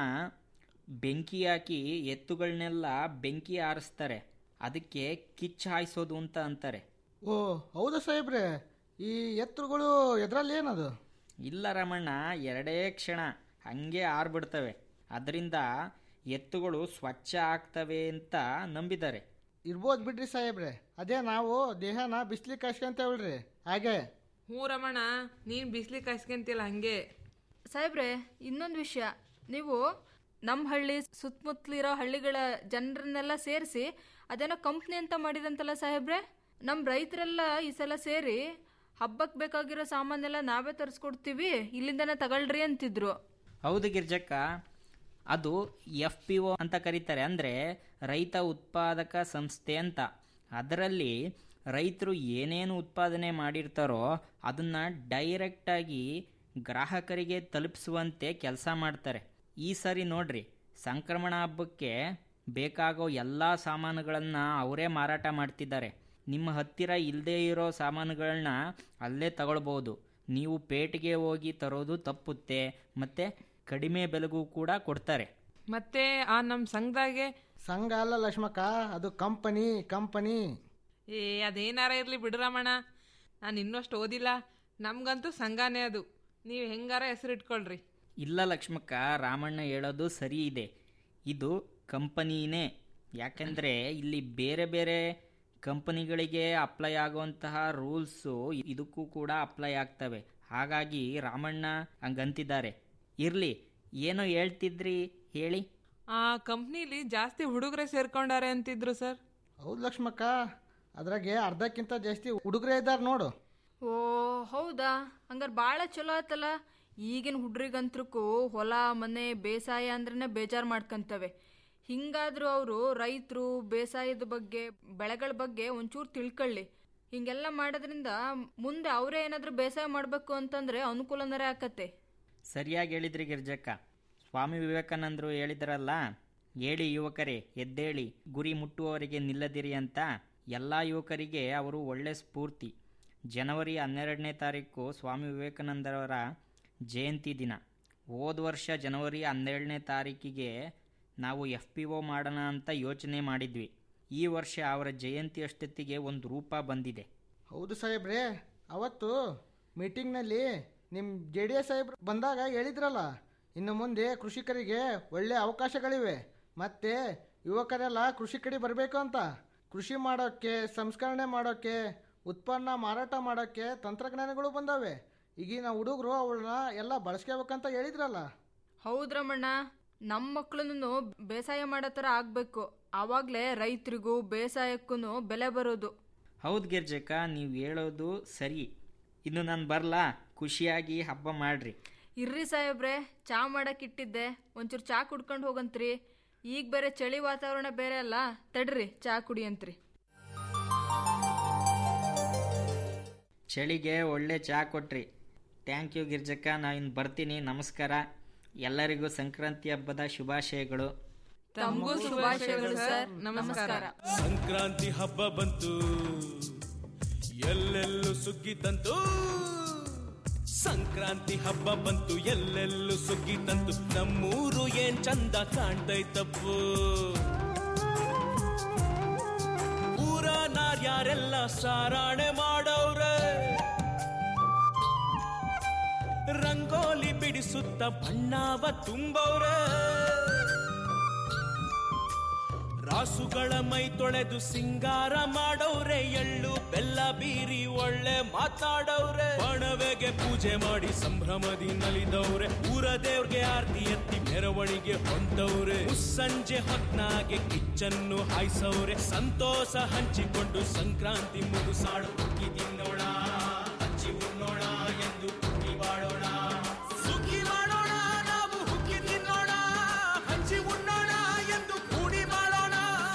ಬೆಂಕಿ ಹಾಕಿ ಎತ್ತುಗಳನ್ನೆಲ್ಲ ಬೆಂಕಿ ಆರಿಸ್ತಾರೆ ಅದಕ್ಕೆ ಕಿಚ್ಚು ಹಾಯಿಸೋದು ಅಂತ ಅಂತಾರೆ ಓ ಹೌದಾ ಸಾಹೇಬ್ರೆ ಈ ಎತ್ತುಗಳು ಎದ್ರಲ್ಲಿ ಏನದು ಇಲ್ಲ ರಮಣ್ಣ ಎರಡೇ ಕ್ಷಣ ಹಂಗೆ ಆರ್ಬಿಡ್ತವೆ ಅದರಿಂದ ಎತ್ತುಗಳು ಸ್ವಚ್ಛ ಆಗ್ತವೆ ಅಂತ ನಂಬಿದ್ದಾರೆ ಇರ್ಬೋದು ಬಿಡ್ರಿ ಸಾಹೇಬ್ರೆ ಅದೇ ನಾವು ದೇಹನ ಬಿಸ್ಲಿಗೆ ಕಾಯ್ಸ್ಕೊಂತೇವಲ್ರಿ ಹಾಗೆ ಹ್ಞೂ ರಮಣ ನೀನು ಬಿಸ್ಲಿಗೆ ಕಾಯ್ಸ್ಕೊಂತಿಲ್ಲ ಹಂಗೆ ಸಾಹೇಬ್ರೆ ಇನ್ನೊಂದು ವಿಷಯ ನೀವು ನಮ್ಮ ಹಳ್ಳಿ ಸುತ್ತಮುತ್ತಲಿರೋ ಹಳ್ಳಿಗಳ ಜನರನ್ನೆಲ್ಲ ಸೇರಿಸಿ ಅದೇನೋ ಕಂಪ್ನಿ ಅಂತ ಮಾಡಿದಂತಲ್ಲ ಸಾಹೇಬ್ರೆ ನಮ್ಮ ರೈತರೆಲ್ಲ ಈ ಸಲ ಸೇರಿ ಹಬ್ಬಕ್ಕೆ ಬೇಕಾಗಿರೋ ಸಾಮಾನೆಲ್ಲ ನಾವೇ ತರಿಸ್ಕೊಡ್ತೀವಿ ಇಲ್ಲಿಂದನೇ ತಗೊಳ್ರಿ ಅಂತಿದ್ರು ಹೌದು ಗಿರ್ಜಕ್ಕ ಅದು ಎಫ್ ಪಿ ಒ ಅಂತ ಕರೀತಾರೆ ಅಂದರೆ ರೈತ ಉತ್ಪಾದಕ ಸಂಸ್ಥೆ ಅಂತ ಅದರಲ್ಲಿ ರೈತರು ಏನೇನು ಉತ್ಪಾದನೆ ಮಾಡಿರ್ತಾರೋ ಅದನ್ನು ಡೈರೆಕ್ಟಾಗಿ ಗ್ರಾಹಕರಿಗೆ ತಲುಪಿಸುವಂತೆ ಕೆಲಸ ಮಾಡ್ತಾರೆ ಈ ಸರಿ ನೋಡ್ರಿ ಸಂಕ್ರಮಣ ಹಬ್ಬಕ್ಕೆ ಬೇಕಾಗೋ ಎಲ್ಲ ಸಾಮಾನುಗಳನ್ನು ಅವರೇ ಮಾರಾಟ ಮಾಡ್ತಿದ್ದಾರೆ ನಿಮ್ಮ ಹತ್ತಿರ ಇಲ್ಲದೇ ಇರೋ ಸಾಮಾನುಗಳನ್ನ ಅಲ್ಲೇ ತಗೊಳ್ಬೋದು ನೀವು ಪೇಟೆಗೆ ಹೋಗಿ ತರೋದು ತಪ್ಪುತ್ತೆ ಮತ್ತು ಕಡಿಮೆ ಬೆಲೆಗೂ ಕೂಡ ಕೊಡ್ತಾರೆ ಮತ್ತೆ ಆ ನಮ್ಮ ಸಂಘದಾಗೆ ಸಂಘ ಅಲ್ಲ ಲಕ್ಷ್ಮಕ್ಕ ಅದು ಕಂಪನಿ ಕಂಪನಿ ಏ ಅದೇನಾರ ಇರಲಿ ಬಿಡ್ರಮಣ ನಾನು ಇನ್ನಷ್ಟು ಓದಿಲ್ಲ ನಮಗಂತೂ ಸಂಘನೇ ಅದು ನೀವು ಹೆಂಗಾರ ಹೆಸರಿಟ್ಕೊಳ್ರಿ ಇಲ್ಲ ಲಕ್ಷ್ಮಕ್ಕ ರಾಮಣ್ಣ ಹೇಳೋದು ಸರಿ ಇದೆ ಇದು ಕಂಪನಿನೇ ಯಾಕೆಂದರೆ ಇಲ್ಲಿ ಬೇರೆ ಬೇರೆ ಕಂಪನಿಗಳಿಗೆ ಅಪ್ಲೈ ಆಗುವಂತಹ ರೂಲ್ಸು ಇದಕ್ಕೂ ಕೂಡ ಅಪ್ಲೈ ಆಗ್ತವೆ ಹಾಗಾಗಿ ರಾಮಣ್ಣ ಹಂಗಂತಿದ್ದಾರೆ ಇರಲಿ ಏನೋ ಹೇಳ್ತಿದ್ರಿ ಹೇಳಿ ಆ ಕಂಪ್ನಿಲಿ ಜಾಸ್ತಿ ಹುಡುಗರೇ ಸೇರ್ಕೊಂಡಾರೆ ಅಂತಿದ್ರು ಸರ್ ಹೌದು ಲಕ್ಷ್ಮಕ್ಕ ಅದ್ರಾಗೆ ಅರ್ಧಕ್ಕಿಂತ ಜಾಸ್ತಿ ಹುಡುಗರೇ ಇದ್ದಾರೆ ನೋಡು ಓ ಹೌದಾ ಹಂಗಾರೆ ಭಾಳ ಚಲೋ ಆತಲ್ಲ ಈಗಿನ ಹುಡ್ರಿಗಂತ್ರಕ್ಕೂ ಹೊಲ ಮನೆ ಬೇಸಾಯ ಅಂದ್ರೇ ಬೇಜಾರು ಮಾಡ್ಕೊಂತವೆ ಹಿಂಗಾದ್ರೂ ಅವರು ರೈತರು ಬೇಸಾಯದ ಬಗ್ಗೆ ಬೆಳೆಗಳ ಬಗ್ಗೆ ಒಂಚೂರು ತಿಳ್ಕೊಳ್ಳಿ ಹಿಂಗೆಲ್ಲ ಮಾಡೋದ್ರಿಂದ ಮುಂದೆ ಅವರೇ ಏನಾದರೂ ಬೇಸಾಯ ಮಾಡಬೇಕು ಅಂತಂದ್ರೆ ಅನುಕೂಲನರೇ ಆಕತ್ತೆ ಸರಿಯಾಗಿ ಹೇಳಿದ್ರಿ ಗಿರ್ಜಕ್ಕ ಸ್ವಾಮಿ ವಿವೇಕಾನಂದರು ಹೇಳಿದ್ರಲ್ಲ ಹೇಳಿ ಯುವಕರೇ ಎದ್ದೇಳಿ ಗುರಿ ಮುಟ್ಟುವವರಿಗೆ ನಿಲ್ಲದಿರಿ ಅಂತ ಎಲ್ಲ ಯುವಕರಿಗೆ ಅವರು ಒಳ್ಳೆ ಸ್ಫೂರ್ತಿ ಜನವರಿ ಹನ್ನೆರಡನೇ ತಾರೀಕು ಸ್ವಾಮಿ ವಿವೇಕಾನಂದರವರ ಜಯಂತಿ ದಿನ ಹೋದ ವರ್ಷ ಜನವರಿ ಹನ್ನೆರಡನೇ ತಾರೀಕಿಗೆ ನಾವು ಎಫ್ ಪಿ ಒ ಮಾಡೋಣ ಅಂತ ಯೋಚನೆ ಮಾಡಿದ್ವಿ ಈ ವರ್ಷ ಅವರ ಜಯಂತಿ ಅಷ್ಟೊತ್ತಿಗೆ ಒಂದು ರೂಪ ಬಂದಿದೆ ಹೌದು ಸಾಹೇಬ್ರೆ ಅವತ್ತು ಮೀಟಿಂಗ್ನಲ್ಲಿ ನಿಮ್ಮ ಜೆ ಡಿ ಎಸ್ ಸಾಹೇಬ್ರು ಬಂದಾಗ ಹೇಳಿದ್ರಲ್ಲ ಇನ್ನು ಮುಂದೆ ಕೃಷಿಕರಿಗೆ ಒಳ್ಳೆಯ ಅವಕಾಶಗಳಿವೆ ಮತ್ತು ಯುವಕರೆಲ್ಲ ಕೃಷಿ ಕಡೆ ಬರಬೇಕು ಅಂತ ಕೃಷಿ ಮಾಡೋಕ್ಕೆ ಸಂಸ್ಕರಣೆ ಮಾಡೋಕ್ಕೆ ಉತ್ಪನ್ನ ಮಾರಾಟ ಮಾಡೋಕ್ಕೆ ತಂತ್ರಜ್ಞಾನಗಳು ಬಂದವೆ ಈಗಿನ ಹುಡುಗರು ಅವಳನ್ನ ಎಲ್ಲ ಬಳಸ್ಕೋಬೇಕಂತ ಹೇಳಿದ್ರಲ್ಲ ಹೌದ್ರಮಣ್ಣ ನಮ್ಮ ಮಕ್ಳನ್ನು ಬೇಸಾಯ ಮಾಡೋ ಥರ ಆಗಬೇಕು ಆವಾಗಲೇ ರೈತರಿಗೂ ಬೇಸಾಯಕ್ಕೂ ಬೆಲೆ ಬರೋದು ಹೌದು ಗಿರ್ಜಕ್ಕ ನೀವು ಹೇಳೋದು ಸರಿ ಇನ್ನು ನಾನು ಬರಲಾ ಖುಷಿಯಾಗಿ ಹಬ್ಬ ಮಾಡ್ರಿ ಇರ್ರಿ ಸಾಹೇಬ್ರೆ ಚಾ ಮಾಡಕ್ ಇಟ್ಟಿದ್ದೆ ಒಂಚೂರು ಚಾ ಕುಡ್ಕೊಂಡು ಹೋಗಂತ್ರಿ ಈಗ ಬೇರೆ ಚಳಿ ವಾತಾವರಣ ಬೇರೆ ಅಲ್ಲ ತಡ್ರಿ ಚಾ ಕುಡಿಯಂತ್ರಿ ಚಳಿಗೆ ಒಳ್ಳೆ ಚಹಾ ಕೊಟ್ರಿ ಥ್ಯಾಂಕ್ ಯು ಗಿರ್ಜಕ್ಕ ನಾನು ಇನ್ನು ಬರ್ತೀನಿ ನಮಸ್ಕಾರ ಎಲ್ಲರಿಗೂ ಸಂಕ್ರಾಂತಿ ಹಬ್ಬದ ಶುಭಾಶಯಗಳು ತಮಗೂ ಶುಭಾಶಯಗಳು ಸರ್ ನಮಸ್ಕಾರ ಸಂಕ್ರಾಂತಿ ಹಬ್ಬ ಬಂತು ಎಲ್ಲೆಲ್ಲೂ ಸುಗ್ಗಿ ತಂತು ಸಂಕ್ರಾಂತಿ ಹಬ್ಬ ಬಂತು ಎಲ್ಲೆಲ್ಲೂ ಸುಗ್ಗಿ ತಂತು ನಮ್ಮೂರು ಏನ್ ಚಂದ ಕಾಣ್ತೈತಪ್ಪು ಊರ ನಾರ್ಯಾರೆಲ್ಲ ಸಾರಾಣೆ ಮಾಡವ್ರೆ ರಂಗೋಲಿ ಬಿಡಿಸುತ್ತ ಬಣ್ಣವ ತುಂಬವ್ರೆ ರಾಸುಗಳ ಮೈ ತೊಳೆದು ಸಿಂಗಾರ ಮಾಡವ್ರೆ ಎಳ್ಳು ಬೆಲ್ಲ ಬೀರಿ ಒಳ್ಳೆ ಮಾತಾಡವ್ರೆ ಬಣವೆಗೆ ಪೂಜೆ ಮಾಡಿ ಸಂಭ್ರಮದಿ ನಲಿದವ್ರೆ ಊರ ದೇವ್ರಿಗೆ ಆರ್ತಿ ಎತ್ತಿ ಮೆರವಣಿಗೆ ಹೊಂಟವ್ರೆ ಸಂಜೆ ಹೊತ್ನಾಗೆ ಕಿಚ್ಚನ್ನು ಹಾಯ್ಸವ್ರೆ ಸಂತೋಷ ಹಂಚಿಕೊಂಡು ಸಂಕ್ರಾಂತಿ ಮುಗುಸಾಡು ಹುಕ್ಕಿ ತಿನ್ನೋಣ ಹಚ್ಚಿ ಉಣ್ಣೋಣ ಎಂದು ಹುಕ್ಕಿ ಬಾಳೋಣ ಸುಖಿ ಮಾಡೋಣ ನಾವು ಹುಕ್ಕಿ ತಿನ್ನೋಣ ಹಂಚಿ ಉಣ್ಣೋಣ ಎಂದು ಕೂಡಿ ಬಾಳೋಣ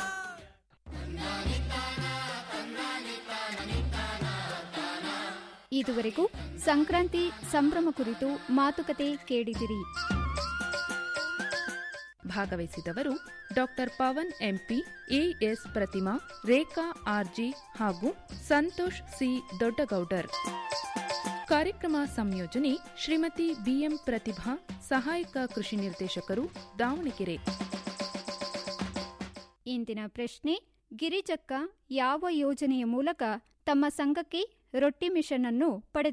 ಇದುವರೆಗೂ ಸಂಕ್ರಾಂತಿ ಸಂಭ್ರಮ ಕುರಿತು ಮಾತುಕತೆ ಕೇಳಿದಿರಿ ಭಾಗವಹಿಸಿದವರು doctor Pavan MP AS Pratima Rekha RG ಹಾಗೂ ಸಂತೋಷ್ ಸಿ ದೊಡ್ಡಗೌಡರ್ ಕಾರ್ಯಕ್ರಮ ಸಂಯೋಜನೆ ಶ್ರೀಮತಿ ಬಿಎಂ ಪ್ರತಿಭಾ ಸಹಾಯಕ ಕೃಷಿ ನಿರ್ದೇಶಕರು ದಾವಣಗೆರೆ ಇಂದಿನ ಪ್ರಶ್ನೆ ಗಿರಿಜಕ್ಕ ಯಾವ ಯೋಜನೆಯ ಮೂಲಕ ತಮ್ಮ ಸಂಘಕ್ಕೆ ರೊಟ್ಟಿ ಮಿಷನ್ ಅನ್ನು ಪಡೆದ